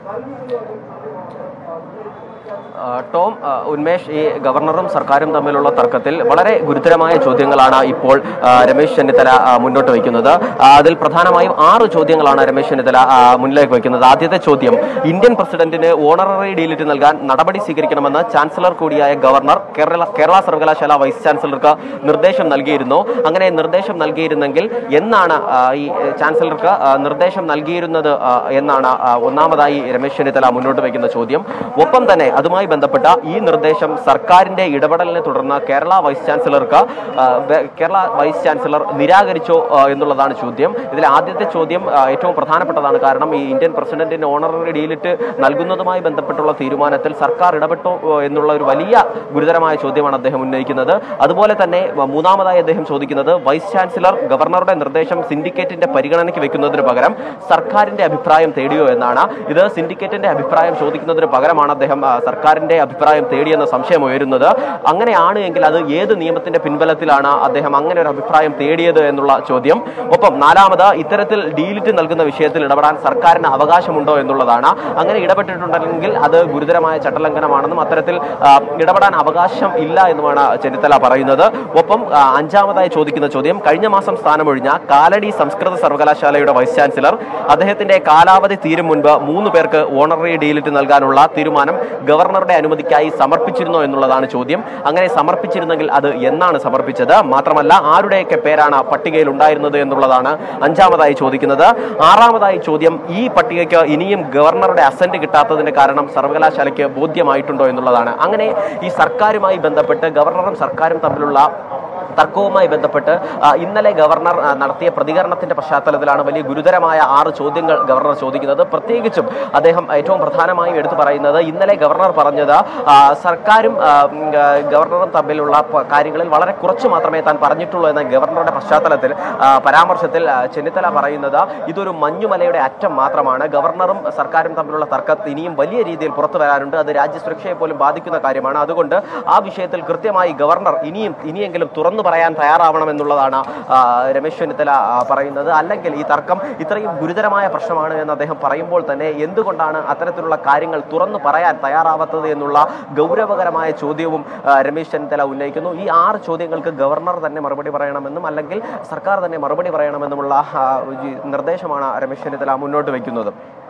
ആ, ടോം ആ, ഉന്മേഷ് ഈ ഗവർണറും സർക്കാരും തമ്മിലുള്ള തർക്കത്തിൽ വളരെ ഗുരുതരമായ ചോദ്യങ്ങളാണ് ഇപ്പോൾ ആ, രമേശ് ചെന്നിത്തല ആ, മുന്നോട്ട് വയ്ക്കുന്നത് ആ, അതിൽ പ്രധാനമായും ആറ് ചോദ്യങ്ങളാണ് രമേശ് ചെന്നിത്തല ആ, മുന്നിലേക്ക് വയ്ക്കുന്നത് ആദ്യത്തെ ചോദ്യം ഇന്ത്യൻ പ്രസിഡന്റിന് ഓണററി ഡീലിറ്റ് നൽകാൻ നടപടി സ്വീകരിക്കണമെന്ന് ചാൻസലർ കൂടിയായ ഗവർണർ കേരള കേരള സർവകലാശാല വൈസ് ചാൻസലർക്ക് നിർദ്ദേശം നൽകിയിരുന്നു അങ്ങനെ നിർദ്ദേശം നൽകിയിരുന്നെങ്കിൽ എന്നാണ് ആ, ഈ ഏ, ചാൻസലർക്ക് ആ, നിർദ്ദേശം നൽകിയിരുന്നത് ആ, എന്നാണ് ആ, ഒന്നാമതായി രമേശ് ചെന്നിത്തല മുന്നോട്ട് വയ്ക്കുന്ന ചോദ്യം ഒപ്പം തന്നെ അതുമായി ബന്ധപ്പെട്ട ഈ നിർദ്ദേശം സർക്കാരിന്റെ ഇടപെടലിനെ തുടർന്ന് കേരള വൈസ് ചാൻസലർക്ക് ആ, വെ- കേരള വൈസ് ചാൻസലർ നിരാകരിച്ചോ ആ, എന്നുള്ളതാണ് ചോദ്യം ഇതിൽ ആദ്യത്തെ ചോദ്യം ആ, ഏറ്റവും പ്രധാനപ്പെട്ടതാണ് കാരണം ഈ ഇന്ത്യൻ പ്രസിഡന്റിന് ഓണററി ഡീലിറ്റ് നൽകുന്നതുമായി ബന്ധപ്പെട്ടുള്ള തീരുമാനത്തിൽ സർക്കാർ ഇടപെട്ടോ ആ, എന്നുള്ള ഒരു വലിയ ഗുരുതരമായ ചോദ്യമാണ് അദ്ദേഹം ഉന്നയിക്കുന്നത് അതുപോലെ തന്നെ വ- മൂന്നാമതായി അദ്ദേഹം ചോദിക്കുന്നത് വൈസ് ചാൻസലർ ഗവർണറുടെ നിർദ്ദേശം സിൻഡിക്കേറ്റിന്റെ പരിഗണനയ്ക്ക് വെക്കുന്നതിന് പകരം സർക്കാരിന്റെ അഭിപ്രായം തേടിയോ എന്നാണ് ഇത് സിൻഡിക്കേറ്റിന്റെ അഭിപ്രായം ചോദിക്കുന്നതിന് പകരമാണ് അദ്ദേഹം ആ, സർക്കാരിന്റെ അഭിപ്രായം തേടിയെന്ന സംശയം ഉയരുന്നത് അങ്ങനെയാണ് എങ്കിൽ അത് ഏത് നിയമത്തിന്റെ പിൻബലത്തിലാണ് അദ്ദേഹം അങ്ങനെ ഒരു അഭിപ്രായം തേടിയത് എന്നുള്ള ചോദ്യം ഒപ്പം നാലാമത് ഇത്തരത്തിൽ ഡീലിറ്റ് നൽകുന്ന വിഷയത്തിൽ ഇടപെടാൻ സർക്കാരിന് അവകാശമുണ്ടോ എന്നുള്ളതാണ് അങ്ങനെ ഇടപെട്ടിട്ടുണ്ടെങ്കിൽ അത് ഗുരുതരമായ ചട്ടലംഘനമാണെന്നും അത്തരത്തിൽ ആ, ഇടപെടാൻ അവകാശം ഇല്ല എന്നുമാണ് ചെന്നിത്തല പറയുന്നത് ഒപ്പം ആ, അഞ്ചാമതായി ചോദിക്കുന്ന ചോദ്യം കഴിഞ്ഞ മാസം സ്ഥാനമൊഴിഞ്ഞ കാലടി സംസ്കൃത സർവകലാശാലയുടെ വൈസ് ചാൻസലർ അദ്ദേഹത്തിന്റെ കാലാവധി തീരും മുൻപ് മൂന്ന് പേർക്ക് ഓണററി ഡീലിറ്റ് നൽകാനുള്ള തീരുമാനം ഗവർണറുടെ അനുമതിക്കായി സമർപ്പിച്ചിരുന്നോ എന്നുള്ളതാണ് ചോദ്യം അങ്ങനെ സമർപ്പിച്ചിരുന്നെങ്കിൽ അത് എന്നാണ് സമർപ്പിച്ചത് മാത്രമല്ല ആരുടെയൊക്കെ പേരാണ് പട്ടികയിൽ ഉണ്ടായിരുന്നത് എന്നുള്ളതാണ് അഞ്ചാമതായി ചോദിക്കുന്നത് ആറാമതായി ചോദ്യം ഈ പട്ടികയ്ക്ക് ഇനിയും ഗവർണറുടെ അസന്റ് കിട്ടാത്തതിന്റെ കാരണം സർവകലാശാലയ്ക്ക് ബോധ്യമായിട്ടുണ്ടോ എന്നുള്ളതാണ് അങ്ങനെ ഈ സർക്കാരുമായി ബന്ധപ്പെട്ട് ഗവർണറും സർക്കാരും തമ്മിലുള്ള തർക്കവുമായി ബന്ധപ്പെട്ട് ആ, ഇന്നലെ ഗവർണർ ആ, നടത്തിയ പ്രതികരണത്തിന്റെ പശ്ചാത്തലത്തിലാണ് വലിയ ഗുരുതരമായ ആറ് ചോദ്യങ്ങൾ ഗവർണർ ചോദിക്കുന്നത് പ്രത്യേകിച്ചും അദ്ദേഹം ഏറ്റവും പ്രധാനമായും എടുത്തു പറയുന്നത് ഇന്നലെ ഗവർണർ പറഞ്ഞത് ആ, സർക്കാരും ആ, ഉം, ആ, ഗവർണറും തമ്മിലുള്ള പ- കാര്യങ്ങളിൽ വളരെ കുറച്ച് മാത്രമേ താൻ പറഞ്ഞിട്ടുള്ളൂ എന്ന ഗവർണറുടെ പശ്ചാത്തലത്തിൽ ആ, പരാമർശത്തിൽ ആ, ചെന്നിത്തല പറയുന്നത് ഇതൊരു മഞ്ഞുമലയുടെ അറ്റം മാത്രമാണ് ഗവർണറും സർക്കാരും തമ്മിലുള്ള തർക്കത്തിൽ ഇനിയും വലിയ രീതിയിൽ പുറത്തു വരാനുണ്ട് അത് രാജ്യസുരക്ഷയെ പോലും ബാധിക്കുന്ന കാര്യമാണ് അതുകൊണ്ട് ആ വിഷയത്തിൽ കൃത്യമായി ഗവർണർ ഇനിയും ഇനിയെങ്കിലും തുറന്നു പറയാൻ തയ്യാറാവണമെന്നുള്ളതാണ് ആ, രമേശ് ചെന്നിത്തല ആ, പറയുന്നത് അല്ലെങ്കിൽ ഈ തർക്കം ഇത്രയും ഗുരുതരമായ പ്രശ്നമാണ് എന്ന് അദ്ദേഹം പറയുമ്പോൾ തന്നെ എന്തുകൊണ്ടാണ് അത്തരത്തിലുള്ള കാര്യങ്ങൾ തുറന്നു പറയാൻ തയ്യാറാവാത്തത് എന്നുള്ള ഗൗരവകരമായ ചോദ്യവും ആ, രമേശ് ചെന്നിത്തല ഉന്നയിക്കുന്നു ഈ ആറ് ചോദ്യങ്ങൾക്ക് ഗവർണർ തന്നെ മറുപടി പറയണമെന്നും അല്ലെങ്കിൽ സർക്കാർ തന്നെ മറുപടി പറയണമെന്നുമുള്ള ആ, ഒരു നിർദ്ദേശമാണ് രമേശ് ചെന്നിത്തല മുന്നോട്ട് വയ്ക്കുന്നത്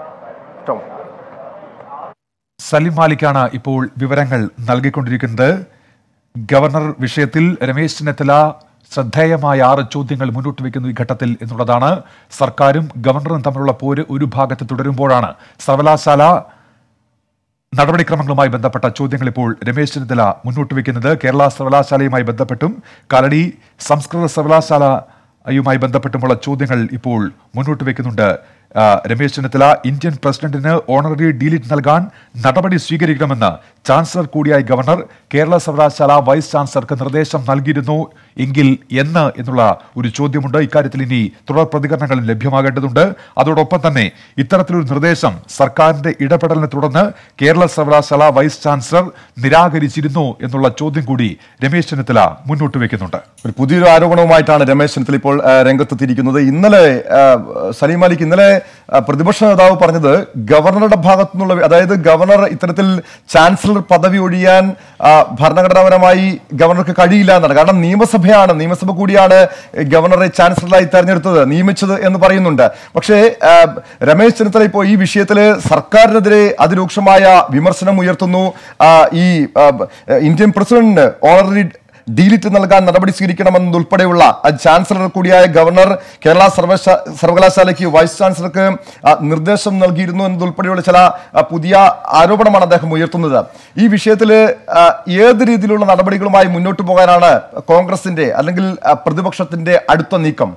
ടോം സലിം മാലിക്കാണ് ഇപ്പോൾ വിവരങ്ങൾ നൽകിക്കൊണ്ടിരിക്കുന്നത് ഗവർണർ വിഷയത്തിൽ രമേശ് ചെന്നിത്തല ശ്രദ്ധേയമായ ആറ് ചോദ്യങ്ങൾ മുന്നോട്ട് വയ്ക്കുന്നു ഈ ഘട്ടത്തിൽ എന്നുള്ളതാണ് സർക്കാരും ഗവർണറും തമ്മിലുള്ള പോര് ഒരു ഭാഗത്ത് തുടരുമ്പോഴാണ് സർവകലാശാല നടപടിക്രമങ്ങളുമായി ബന്ധപ്പെട്ട ചോദ്യങ്ങൾ ഇപ്പോൾ രമേശ് ചെന്നിത്തല മുന്നോട്ട് വയ്ക്കുന്നത് കേരള സർവകലാശാലയുമായി ബന്ധപ്പെട്ടും കാലടി സംസ്കൃത സർവകലാശാല യുമായി ബന്ധപ്പെട്ടുമുള്ള ചോദ്യങ്ങൾ ഇപ്പോൾ മുന്നോട്ട് വെക്കുന്നുണ്ട് ആ, രമേശ് ചെന്നിത്തല ഇന്ത്യൻ പ്രസിഡന്റിന് ഓണററി ഡീലിറ്റ് നൽകാൻ നടപടി സ്വീകരിക്കണമെന്ന് ചാൻസലർ കൂടിയായ ഗവർണർ കേരള സർവകലാശാല വൈസ് ചാൻസലർക്ക് നിർദ്ദേശം നൽകിയിരുന്നു എങ്കിൽ എന്ന് എന്നുള്ള ഒരു ചോദ്യമുണ്ട് ഇക്കാര്യത്തിൽ ഇനി തുടർ പ്രതികരണങ്ങൾ ലഭ്യമാകേണ്ടതുണ്ട് അതോടൊപ്പം തന്നെ ഇത്തരത്തിലൊരു നിർദ്ദേശം സർക്കാരിന്റെ ഇടപെടലിനെ തുടർന്ന് കേരള സർവകലാശാല വൈസ് ചാൻസലർ നിരാകരിച്ചിരുന്നു എന്നുള്ള ചോദ്യം കൂടി രമേശ് ചെന്നിത്തല മുന്നോട്ട് വെക്കുന്നുണ്ട് ഒരു പുതിയൊരു ആരോപണവുമായിട്ടാണ് രമേശ് ചെന്നിത്തല ഇപ്പോൾ ആ, രംഗത്തെത്തിയിരിക്കുന്നത് ഇന്നലെ ആ, സലീം മാലിക് ഇന്നലെ ആ, പ്രതിപക്ഷ നേതാവ് പറഞ്ഞത് ഗവർണറുടെ ഭാഗത്തു നിന്നുള്ള അതായത് ഗവർണർ ഇത്തരത്തിൽ ചാൻസലർ പദവി ഒഴിയാൻ ആ, ഭരണഘടനാപരമായി ഗവർണർക്ക് കഴിയില്ല എന്നാണ് കാരണം നിയമസഭയാണ് നിയമസഭ കൂടിയാണ് ഗവർണറെ ചാൻസലറായി തെരഞ്ഞെടുത്തത് നിയമിച്ചത് എന്ന് പറയുന്നുണ്ട് പക്ഷേ ആ, രമേശ് ചെന്നിത്തല ഇപ്പോൾ ഈ വിഷയത്തിൽ സർക്കാരിനെതിരെ അതിരൂക്ഷമായ വിമർശനം ഉയർത്തുന്നു ആ, ഈ ആ, ഇന്ത്യൻ പ്രസിഡന്റിന് ഓണററി ഡീലിറ്റ് നൽകാൻ നടപടി സ്വീകരിക്കണമെന്നതുൾപ്പെടെയുള്ള ആ ചാൻസലർ കൂടിയായ ഗവർണർ കേരള സർവശ- സർവകലാശാലയ്ക്ക് വൈസ് ചാൻസലർക്ക് ആ, നിർദ്ദേശം നൽകിയിരുന്നു എന്നതുൾപ്പെടെയുള്ള ചില ആ, പുതിയ ആരോപണമാണ് അദ്ദേഹം ഉയർത്തുന്നത് ഈ വിഷയത്തിൽ ഏത് രീതിയിലുള്ള നടപടികളുമായി മുന്നോട്ട് പോകാനാണ് കോൺഗ്രസിന്റെ അല്ലെങ്കിൽ ആ, പ്രതിപക്ഷത്തിന്റെ അടുത്ത നീക്കം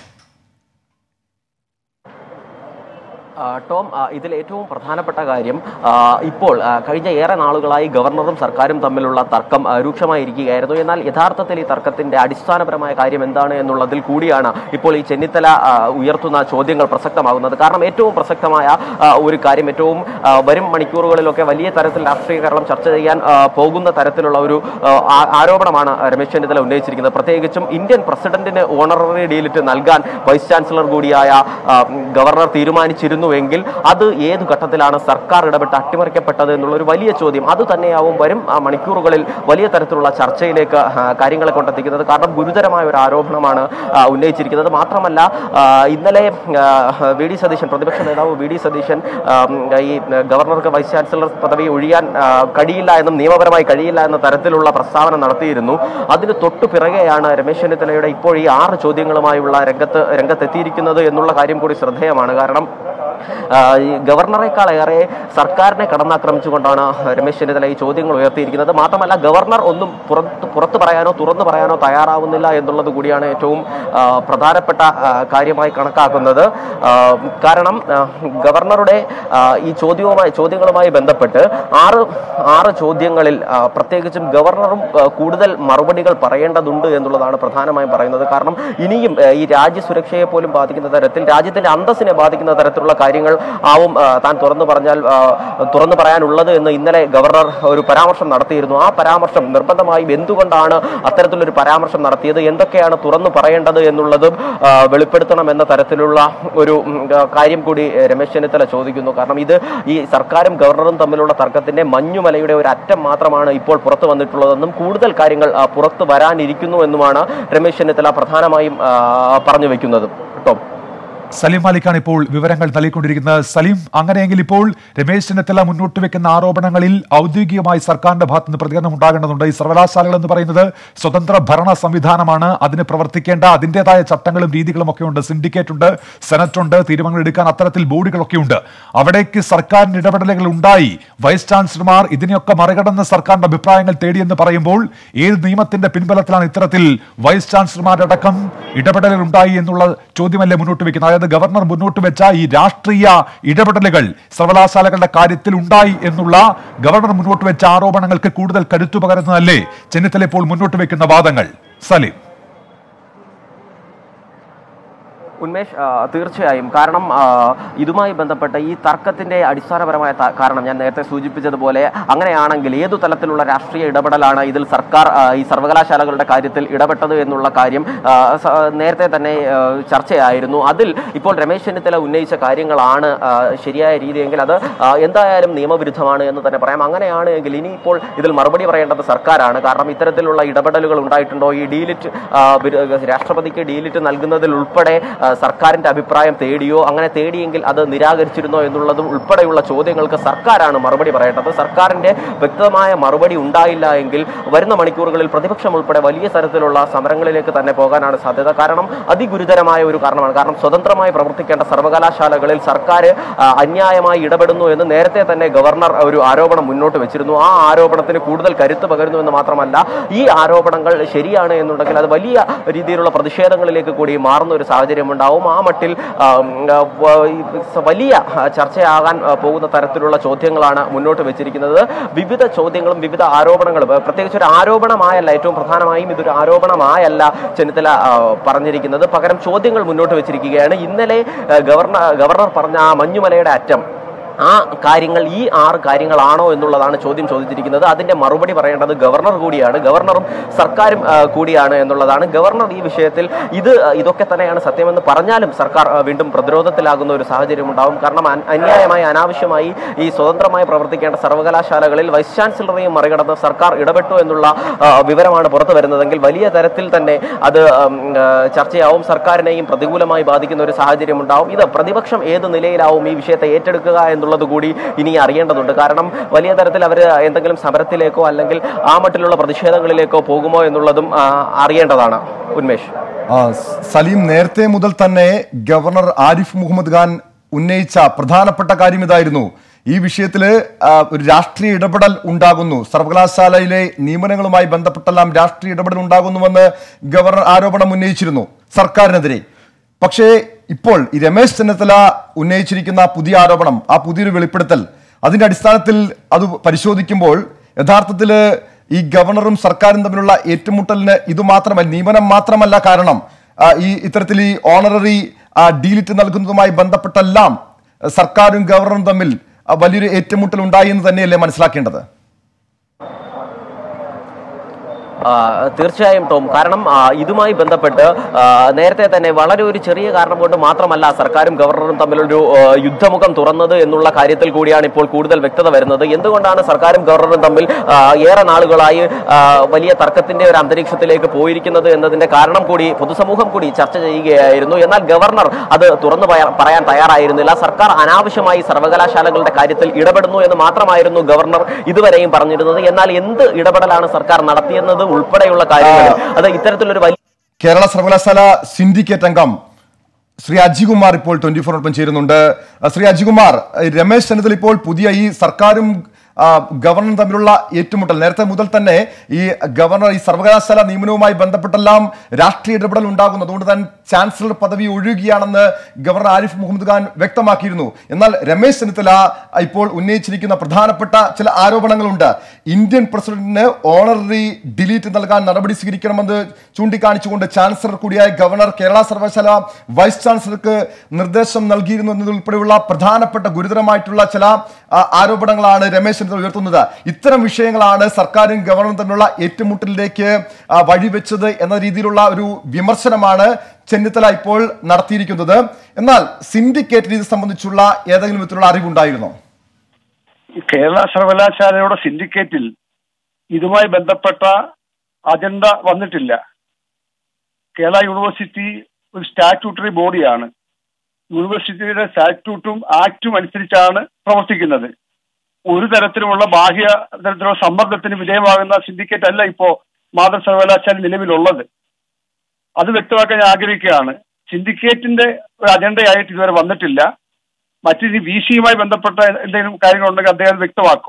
ആ, ടോം ആ, ഇതിൽ ഏറ്റവും പ്രധാനപ്പെട്ട കാര്യം ആ, ഇപ്പോൾ ആ, കഴിഞ്ഞ ഏറെ നാളുകളായി ഗവർണറും സർക്കാരും തമ്മിലുള്ള തർക്കം ആ, രൂക്ഷമായിരിക്കുകയായിരുന്നു എന്നാൽ യഥാർത്ഥത്തിൽ ഈ തർക്കത്തിന്റെ അടിസ്ഥാനപരമായ കാര്യം എന്താണ് എന്നുള്ളതിൽ കൂടിയാണ് ഇപ്പോൾ ഈ ചെന്നിത്തല ആ, ഉയർത്തുന്ന ചോദ്യങ്ങൾ പ്രസക്തമാകുന്നത് കാരണം ഏറ്റവും പ്രസക്തമായ ആ, ഒരു കാര്യം ഏറ്റവും ആ, വരും മണിക്കൂറുകളിലൊക്കെ വലിയ തരത്തിൽ രാഷ്ട്രീയ കേരളം ചർച്ച ചെയ്യാൻ ആ, പോകുന്ന തരത്തിലുള്ള ഒരു ആ, ആ- ആരോപണമാണ് രമേശ് ചെന്നിത്തല ഉന്നയിച്ചിരിക്കുന്നത് പ്രത്യേകിച്ചും ഇന്ത്യൻ പ്രസിഡന്റിന് ഓണററി ഡീലിറ്റ് നൽകാൻ വൈസ് ചാൻസലർ കൂടിയായ ആ, ഗവർണർ തീരുമാനിച്ചിരുന്നുവെങ്കിൽ അത് ഏത് ഘട്ടത്തിലാണ് സർക്കാർ ഇടപെട്ട് അട്ടിമറിക്കപ്പെട്ടത് എന്നുള്ള ഒരു വലിയ ചോദ്യം അത് തന്നെയാവും വരും ആ, മണിക്കൂറുകളിൽ വലിയ തരത്തിലുള്ള ചർച്ചയിലേക്ക് ആ, കാര്യങ്ങളെ കൊണ്ടെത്തിക്കുന്നത് കാരണം ഗുരുതരമായ ഒരു ആരോപണമാണ് ആ, ഉന്നയിച്ചിരിക്കുന്നത് മാത്രമല്ല ആ, ഇന്നലെ ആ, വി ഡി സതീശൻ പ്രതിപക്ഷ നേതാവ് വി ഡി സതീശൻ ആ, ഈ ഗവർണർക്ക് വൈസ് ചാൻസലർ പദവി ഒഴിയാൻ ആ, കഴിയില്ല എന്നും നിയമപരമായി കഴിയില്ല എന്ന തരത്തിലുള്ള പ്രസ്താവന നടത്തിയിരുന്നു അതിന് തൊട്ടു പിറകെയാണ് രമേശ് ചെന്നിത്തലയുടെ ഇപ്പോൾ ഈ ആറ് ചോദ്യങ്ങളുമായുള്ള രംഗത്ത് രംഗത്തെത്തിയിരിക്കുന്നത് എന്നുള്ള കാര്യം കൂടി ശ്രദ്ധേയമാണ് കാരണം ആ, ഈ ഗവർണറെക്കാൾ ഏറെ സർക്കാരിനെ കടന്നാക്രമിച്ചുകൊണ്ടാണ് രമേശ് ചെന്നിത്തല ഈ ചോദ്യങ്ങൾ ഉയർത്തിയിരിക്കുന്നത് മാത്രമല്ല ഗവർണർ ഒന്നും പുറത്ത് പുറത്ത് പറയാനോ തുറന്നു പറയാനോ തയ്യാറാവുന്നില്ല എന്നുള്ളത് കൂടിയാണ് ഏറ്റവും ആ, പ്രധാനപ്പെട്ട ആ, കാര്യമായി കണക്കാക്കുന്നത് ആ, കാരണം ആ, ഗവർണറുടെ ആ, ഈ ചോദ്യവുമായി ചോദ്യങ്ങളുമായി ബന്ധപ്പെട്ട് ആറ് ആറ് ചോദ്യങ്ങളിൽ ആ, പ്രത്യേകിച്ചും ഗവർണറും ആ, കൂടുതൽ മറുപടികൾ പറയേണ്ടതുണ്ട് എന്നുള്ളതാണ് പ്രധാനമായും പറയുന്നത് കാരണം ഇനിയും ആ, ഈ രാജ്യസുരക്ഷയെ പോലും ബാധിക്കുന്ന തരത്തിൽ രാജ്യത്തിന്റെ അന്തസ്സിനെ ബാധിക്കുന്ന തരത്തിലുള്ള കാര്യങ്ങൾ ആവും ആ, താൻ തുറന്നു പറഞ്ഞാൽ ആ, തുറന്നു പറയാനുള്ളത് എന്ന് ഇന്നലെ ഗവർണർ ഒരു പരാമർശം നടത്തിയിരുന്നു ആ പരാമർശം നിർബന്ധമായും എന്തുകൊണ്ടാണ് അത്തരത്തിലൊരു പരാമർശം നടത്തിയത് എന്തൊക്കെയാണ് തുറന്നു പറയേണ്ടത് എന്നുള്ളതും ആ, വെളിപ്പെടുത്തണം എന്ന തരത്തിലുള്ള ഒരു ഉം, ആ, കാര്യം കൂടി ഏ, രമേശ് ചെന്നിത്തല ചോദിക്കുന്നു കാരണം ഇത് ഈ സർക്കാരും ഗവർണറും തമ്മിലുള്ള തർക്കത്തിന്റെ മഞ്ഞുമലയുടെ ഒരു അറ്റം മാത്രമാണ് ഇപ്പോൾ പുറത്തു വന്നിട്ടുള്ളതെന്നും കൂടുതൽ കാര്യങ്ങൾ ആ, പുറത്തു വരാനിരിക്കുന്നു എന്നുമാണ് രമേശ് ചെന്നിത്തല പ്രധാനമായും ആ, പറഞ്ഞു വെക്കുന്നത് കേട്ടോ സലീം മാലിക്കാണ് ഇപ്പോൾ വിവരങ്ങൾ നൽകിക്കൊണ്ടിരിക്കുന്നത് സലീം അങ്ങനെയെങ്കിൽ ഇപ്പോൾ രമേശ് ചെന്നിത്തല മുന്നോട്ട് വെക്കുന്ന ആരോപണങ്ങളിൽ ഔദ്യോഗികമായി സർക്കാരിന്റെ ഭാഗത്ത് നിന്ന് പ്രതികരണം ഉണ്ടാകേണ്ടതുണ്ട് ഈ സർവകലാശാലകൾ എന്ന് പറയുന്നത് സ്വതന്ത്ര ഭരണ സംവിധാനമാണ് അതിന് പ്രവർത്തിക്കേണ്ട അതിൻ്റെതായ ചട്ടങ്ങളും രീതികളും ഒക്കെ ഉണ്ട് സിൻഡിക്കേറ്റ് ഉണ്ട് സെനറ്റ് ഉണ്ട് തീരുമാനങ്ങൾ എടുക്കാൻ അത്തരത്തിൽ ബോഡികളൊക്കെ ഉണ്ട് അവിടേക്ക് സർക്കാരിന് ഇടപെടലുകൾ ഉണ്ടായി വൈസ് ചാൻസലർമാർ ഇതിനെയൊക്കെ മറികടന്ന് സർക്കാരിന്റെ അഭിപ്രായങ്ങൾ തേടിയെന്ന് പറയുമ്പോൾ ഏത് നിയമത്തിന്റെ പിൻബലത്തിലാണ് ഇത്തരത്തിൽ വൈസ് ചാൻസലർമാരുടെ അടക്കം ഇടപെടലുകൾ ഉണ്ടായി എന്നുള്ള ചോദ്യമല്ലേ മുന്നോട്ട് വെക്കുന്നത് അതായത് ഗവർണർ മുന്നോട്ട് വെച്ച ഈ രാഷ്ട്രീയ ഇടപെടലുകൾ സർവകലാശാലകളുടെ കാര്യത്തിൽ ഉണ്ടായി എന്നുള്ള ഗവർണർ മുന്നോട്ട് വെച്ച ആരോപണങ്ങൾക്ക് കൂടുതൽ കരുത്തു പകരുന്നതല്ലേ ചെന്നിത്തല ഇപ്പോൾ മുന്നോട്ട് വെക്കുന്ന വാദങ്ങൾ സലീം ഉന്മേഷ് ആ, തീർച്ചയായും കാരണം ആ, ഇതുമായി ബന്ധപ്പെട്ട ഈ തർക്കത്തിന്റെ അടിസ്ഥാനപരമായ ത- കാരണം ഞാൻ നേരത്തെ സൂചിപ്പിച്ചതുപോലെ അങ്ങനെയാണെങ്കിൽ ഏതു തലത്തിലുള്ള രാഷ്ട്രീയ ഇടപെടലാണ് ഇതിൽ സർക്കാർ ആ, ഈ സർവകലാശാലകളുടെ കാര്യത്തിൽ ഇടപെട്ടത് എന്നുള്ള കാര്യം ആ, സ- നേരത്തെ തന്നെ ആ, ചർച്ചയായിരുന്നു അതിൽ ഇപ്പോൾ രമേശ് ചെന്നിത്തല ഉന്നയിച്ച കാര്യങ്ങളാണ് ആ, ശരിയായ രീതിയെങ്കിൽ അത് ആ, എന്തായാലും നിയമവിരുദ്ധമാണ് എന്ന് തന്നെ പറയാം അങ്ങനെയാണ് എങ്കിൽ ഇനിയിപ്പോൾ ഇതിൽ മറുപടി പറയേണ്ടത് സർക്കാരാണ് കാരണം ഇത്തരത്തിലുള്ള ഇടപെടലുകൾ ഉണ്ടായിട്ടുണ്ടോ ഈ ഡീലിറ്റ് ആ, വിര- രാഷ്ട്രപതിക്ക് ഡീലിറ്റ് നൽകുന്നതിൽ ഉൾപ്പെടെ ആ, ആ, സർക്കാരിന്റെ അഭിപ്രായം തേടിയോ അങ്ങനെ തേടിയെങ്കിൽ അത് നിരാകരിച്ചിരുന്നോ എന്നുള്ളതും ഉൾപ്പെടെയുള്ള ചോദ്യങ്ങൾക്ക് സർക്കാരാണ് മറുപടി പറയേണ്ടത് സർക്കാരിന്റെ വ്യക്തമായ മറുപടി ഉണ്ടായില്ല എങ്കിൽ വരുന്ന മണിക്കൂറുകളിൽ പ്രതിപക്ഷം ഉൾപ്പെടെ വലിയ തരത്തിലുള്ള സമരങ്ങളിലേക്ക് തന്നെ പോകാനാണ് സാധ്യത കാരണം അതിഗുരുതരമായ ഒരു കാരണമാണ് കാരണം സ്വതന്ത്രമായി പ്രവർത്തിക്കേണ്ട സർവകലാശാലകളിൽ സർക്കാർ ആ, അന്യായമായി ഇടപെടുന്നു എന്ന് നേരത്തെ തന്നെ ഗവർണർ ഒരു ആരോപണം മുന്നോട്ട് വെച്ചിരുന്നു ആ ആരോപണത്തിന് കൂടുതൽ കരുത്ത് പകരുന്നു എന്ന് മാത്രമല്ല ഈ ആരോപണങ്ങൾ ശരിയാണ് എന്നുണ്ടെങ്കിൽ അത് വലിയ രീതിയിലുള്ള പ്രതിഷേധങ്ങളിലേക്ക് കൂടി മാറുന്ന ഒരു സാഹചര്യം ഉണ്ടാവും ആ മട്ടിൽ ആ, ഉം, ആ, വ- ഈ വലിയ ആ, ചർച്ചയാകാൻ ആ, പോകുന്ന തരത്തിലുള്ള ചോദ്യങ്ങളാണ് മുന്നോട്ട് വെച്ചിരിക്കുന്നത് വിവിധ ചോദ്യങ്ങളും വിവിധ ആരോപണങ്ങളും ആ, പ്രത്യേകിച്ച് ഒരു ആരോപണമായല്ല ഏറ്റവും പ്രധാനമായും ഇതൊരു ആരോപണമായല്ല ചെന്നിത്തല ആ, പറഞ്ഞിരിക്കുന്നത് പകരം ചോദ്യങ്ങൾ മുന്നോട്ട് വെച്ചിരിക്കുകയാണ് ഇന്നലെ ആ, ഗവർണർ ഗവർണർ പറഞ്ഞ ആ മഞ്ഞുമലയുടെ അറ്റം ആ കാര്യങ്ങൾ ഈ ആറ് കാര്യങ്ങളാണോ എന്നുള്ളതാണ് ചോദ്യം ചോദിച്ചിരിക്കുന്നത് അതിന്റെ മറുപടി പറയേണ്ടത് ഗവർണർ കൂടിയാണ് ഗവർണറും സർക്കാരും ആ, കൂടിയാണ് എന്നുള്ളതാണ് ഗവർണർ ഈ വിഷയത്തിൽ ഇത് ആ, ഇതൊക്കെ തന്നെയാണ് സത്യമെന്ന് പറഞ്ഞാലും സർക്കാർ ആ, വീണ്ടും പ്രതിരോധത്തിലാകുന്ന ഒരു സാഹചര്യം ഉണ്ടാവും കാരണം അൻ- അന്യായമായി അനാവശ്യമായി ഈ സ്വതന്ത്രമായി പ്രവർത്തിക്കേണ്ട സർവകലാശാലകളിൽ വൈസ് ചാൻസലറെയും മറികടന്ന് സർക്കാർ ഇടപെട്ടു എന്നുള്ള ആ, വിവരമാണ് പുറത്തു വരുന്നതെങ്കിൽ വലിയ തരത്തിൽ തന്നെ അത് ഉം, ആ, ചർച്ചയാവും സർക്കാരിനെയും പ്രതികൂലമായി ബാധിക്കുന്ന ഒരു സാഹചര്യം ഉണ്ടാവും ഇത് പ്രതിപക്ഷം ഏത് നിലയിലാവും ഈ വിഷയത്തെ ഏറ്റെടുക്കുക എന്നുള്ളത് കൂടി ഇനി അറിയേണ്ടതുണ്ട് കാരണം വലിയ തരത്തിൽ അവർ എന്തെങ്കിലും സമരത്തിലേക്കോ അല്ലെങ്കിൽ ആ മട്ടിലുള്ള പ്രതിഷേധങ്ങളിലേക്കോ പോകുമോ എന്നുള്ളതും ആ, അറിയേണ്ടതാണ് ഉന്മേഷ് ആ, സലീം നേരത്തെ മുതൽ തന്നെ ഗവർണർ ആരിഫ് മുഹമ്മദ് ഖാൻ ഉന്നയിച്ച പ്രധാനപ്പെട്ട കാര്യം ഇതായിരുന്നു ഈ വിഷയത്തിൽ ഒരു രാഷ്ട്രീയ ഇടപെടൽ ഉണ്ടാകുന്നു സർവകലാശാലയിലെ നിയമനങ്ങളുമായി ബന്ധപ്പെട്ടെല്ലാം രാഷ്ട്രീയ ഇടപെടൽ ഉണ്ടാകുന്നുവെന്ന് ഗവർണർ ആരോപണം ഉന്നയിച്ചിരുന്നു സർക്കാരിനെതിരെ പക്ഷേ ഇപ്പോൾ ഈ രമേശ് ചെന്നിത്തല ഉന്നയിച്ചിരിക്കുന്ന പുതിയ ആരോപണം ആ പുതിയൊരു വെളിപ്പെടുത്തൽ അതിന്റെ അടിസ്ഥാനത്തിൽ അത് പരിശോധിക്കുമ്പോൾ യഥാർത്ഥത്തിൽ ഈ ഗവർണറും സർക്കാരും തമ്മിലുള്ള ഏറ്റുമുട്ടലിന് ഇത് മാത്രമല്ല നിയമനം മാത്രമല്ല കാരണം ആ, ഈ ഇത്തരത്തിൽ ഈ ഓണററി ഡീലിറ്റ് നൽകുന്നതുമായി ബന്ധപ്പെട്ടെല്ലാം ആ, സർക്കാരും ഗവർണറും തമ്മിൽ ആ, വലിയൊരു ഏറ്റുമുട്ടൽ ഉണ്ടായി എന്ന് തന്നെയല്ലേ മനസ്സിലാക്കേണ്ടത് ആ, തീർച്ചയായും ടോം കാരണം ആ, ഇതുമായി ബന്ധപ്പെട്ട് ആ, നേരത്തെ തന്നെ വളരെ ഒരു ചെറിയ കാരണം കൊണ്ട് മാത്രമല്ല സർക്കാരും ഗവർണറും തമ്മിലൊരു ആ, യുദ്ധമുഖം തുറന്നത് എന്നുള്ള കാര്യത്തിൽ കൂടിയാണ് ഇപ്പോൾ കൂടുതൽ വ്യക്തത വരുന്നത് എന്തുകൊണ്ടാണ് സർക്കാരും ഗവർണറും തമ്മിൽ ആ, ഏറെ നാളുകളായി ആ, വലിയ തർക്കത്തിന്റെ ഒരു അന്തരീക്ഷത്തിലേക്ക് പോയിരിക്കുന്നത് എന്നതിന്റെ കാരണം കൂടി പൊതുസമൂഹം കൂടി ചർച്ച ചെയ്യുകയായിരുന്നു എന്നാൽ ഗവർണർ അത് തുറന്നു പയ- പറയാൻ തയ്യാറായിരുന്നില്ല സർക്കാർ അനാവശ്യമായി സർവകലാശാലകളുടെ കാര്യത്തിൽ ഇടപെടുന്നു എന്ന് മാത്രമായിരുന്നു ഗവർണർ ഇതുവരെയും പറഞ്ഞിരുന്നത് എന്നാൽ എന്ത് ഇടപെടലാണ് സർക്കാർ നടത്തിയെന്നത് ഉൾപ്പെടെയുള്ള കാര്യങ്ങൾ അത് ഇത്തരത്തിലൊരു വലിയ കേരള സർവകലാശാല സിൻഡിക്കേറ്റ് അംഗം ശ്രീ അജികുമാർ ഇപ്പോൾ ട്വന്റി ഫോറിനൊപ്പം ചേരുന്നുണ്ട് ആ, ശ്രീ അജികുമാർ ഈ രമേശ് ചെന്നിത്തല ഇപ്പോൾ പുതിയ ഈ സർക്കാരും ആ, ഗവർണറും തമ്മിലുള്ള ഏറ്റുമുട്ടൽ നേരത്തെ മുതൽ തന്നെ ഈ ഗവർണർ ഈ സർവകലാശാല നിയമനവുമായി ബന്ധപ്പെട്ടെല്ലാം രാഷ്ട്രീയ ഇടപെടൽ ഉണ്ടാകുന്നു അതുകൊണ്ട് തന്നെ ചാൻസലർ പദവി ഒഴിയുകയാണെന്ന് ഗവർണർ ആരിഫ് മുഹമ്മദ് ഖാൻ വ്യക്തമാക്കിയിരുന്നു എന്നാൽ രമേശ് ചെന്നിത്തല ഇപ്പോൾ ഉന്നയിച്ചിരിക്കുന്ന പ്രധാനപ്പെട്ട ചില ആരോപണങ്ങളുണ്ട് ഇന്ത്യൻ പ്രസിഡന്റിന് ഓണററി ഡിലീറ്റ് നൽകാൻ നടപടി സ്വീകരിക്കണമെന്ന് ചൂണ്ടിക്കാണിച്ചുകൊണ്ട് ചാൻസലർ കൂടിയായ ഗവർണർ കേരള സർവകലാശാല വൈസ് ചാൻസലർക്ക് നിർദ്ദേശം നൽകിയിരുന്നു എന്നതുൾപ്പെടെയുള്ള പ്രധാനപ്പെട്ട ഗുരുതരമായിട്ടുള്ള ചില ആ, ആരോപണങ്ങളാണ് രമേശ് ചെന്നിത്തല ഉയർത്തുന്നത് ഇത്തരം വിഷയങ്ങളാണ് സർക്കാരും ഗവർണറും തമ്മിലുള്ള ഏറ്റുമുട്ടലിലേക്ക് ആ, വഴിവെച്ചത് എന്ന രീതിയിലുള്ള ഒരു വിമർശനമാണ് ചെന്നിത്തല ഇപ്പോൾ നടത്തിയിരിക്കുന്നത് എന്നാൽ സിൻഡിക്കേറ്റിന് ഇത് സംബന്ധിച്ചുള്ള ഏതെങ്കിലും വിധത്തിലുള്ള അറിവുണ്ടായിരുന്നോ കേരള സർവകലാശാലയുടെ സിൻഡിക്കേറ്റിൽ ഇതുമായി ബന്ധപ്പെട്ട അജണ്ട വന്നിട്ടില്ല കേരള യൂണിവേഴ്സിറ്റി ഒരു സ്റ്റാറ്റ്യൂട്ടറി ബോഡിയാണ് യൂണിവേഴ്സിറ്റിയുടെ സ്റ്റാറ്റ്യൂട്ടും ആക്റ്റും അനുസരിച്ചാണ് പ്രവർത്തിക്കുന്നത് ഒരു തരത്തിലുമുള്ള ബാഹ്യ തരത്തിലുള്ള സമ്മർദ്ദത്തിന് വിധേയമാകുന്ന സിൻഡിക്കേറ്റ് അല്ല ഇപ്പോ മാതൃ സർവകലാശാല നിലവിലുള്ളത് അത് വ്യക്തമാക്കാൻ ഞാൻ ആഗ്രഹിക്കുകയാണ് സിൻഡിക്കേറ്റിന്റെ ഒരു അജണ്ടയായിട്ട് ഇതുവരെ വന്നിട്ടില്ല മറ്റു വി സിയുമായി ബന്ധപ്പെട്ട എന്തെങ്കിലും കാര്യങ്ങളുണ്ടെങ്കിൽ അദ്ദേഹം വ്യക്തമാക്കും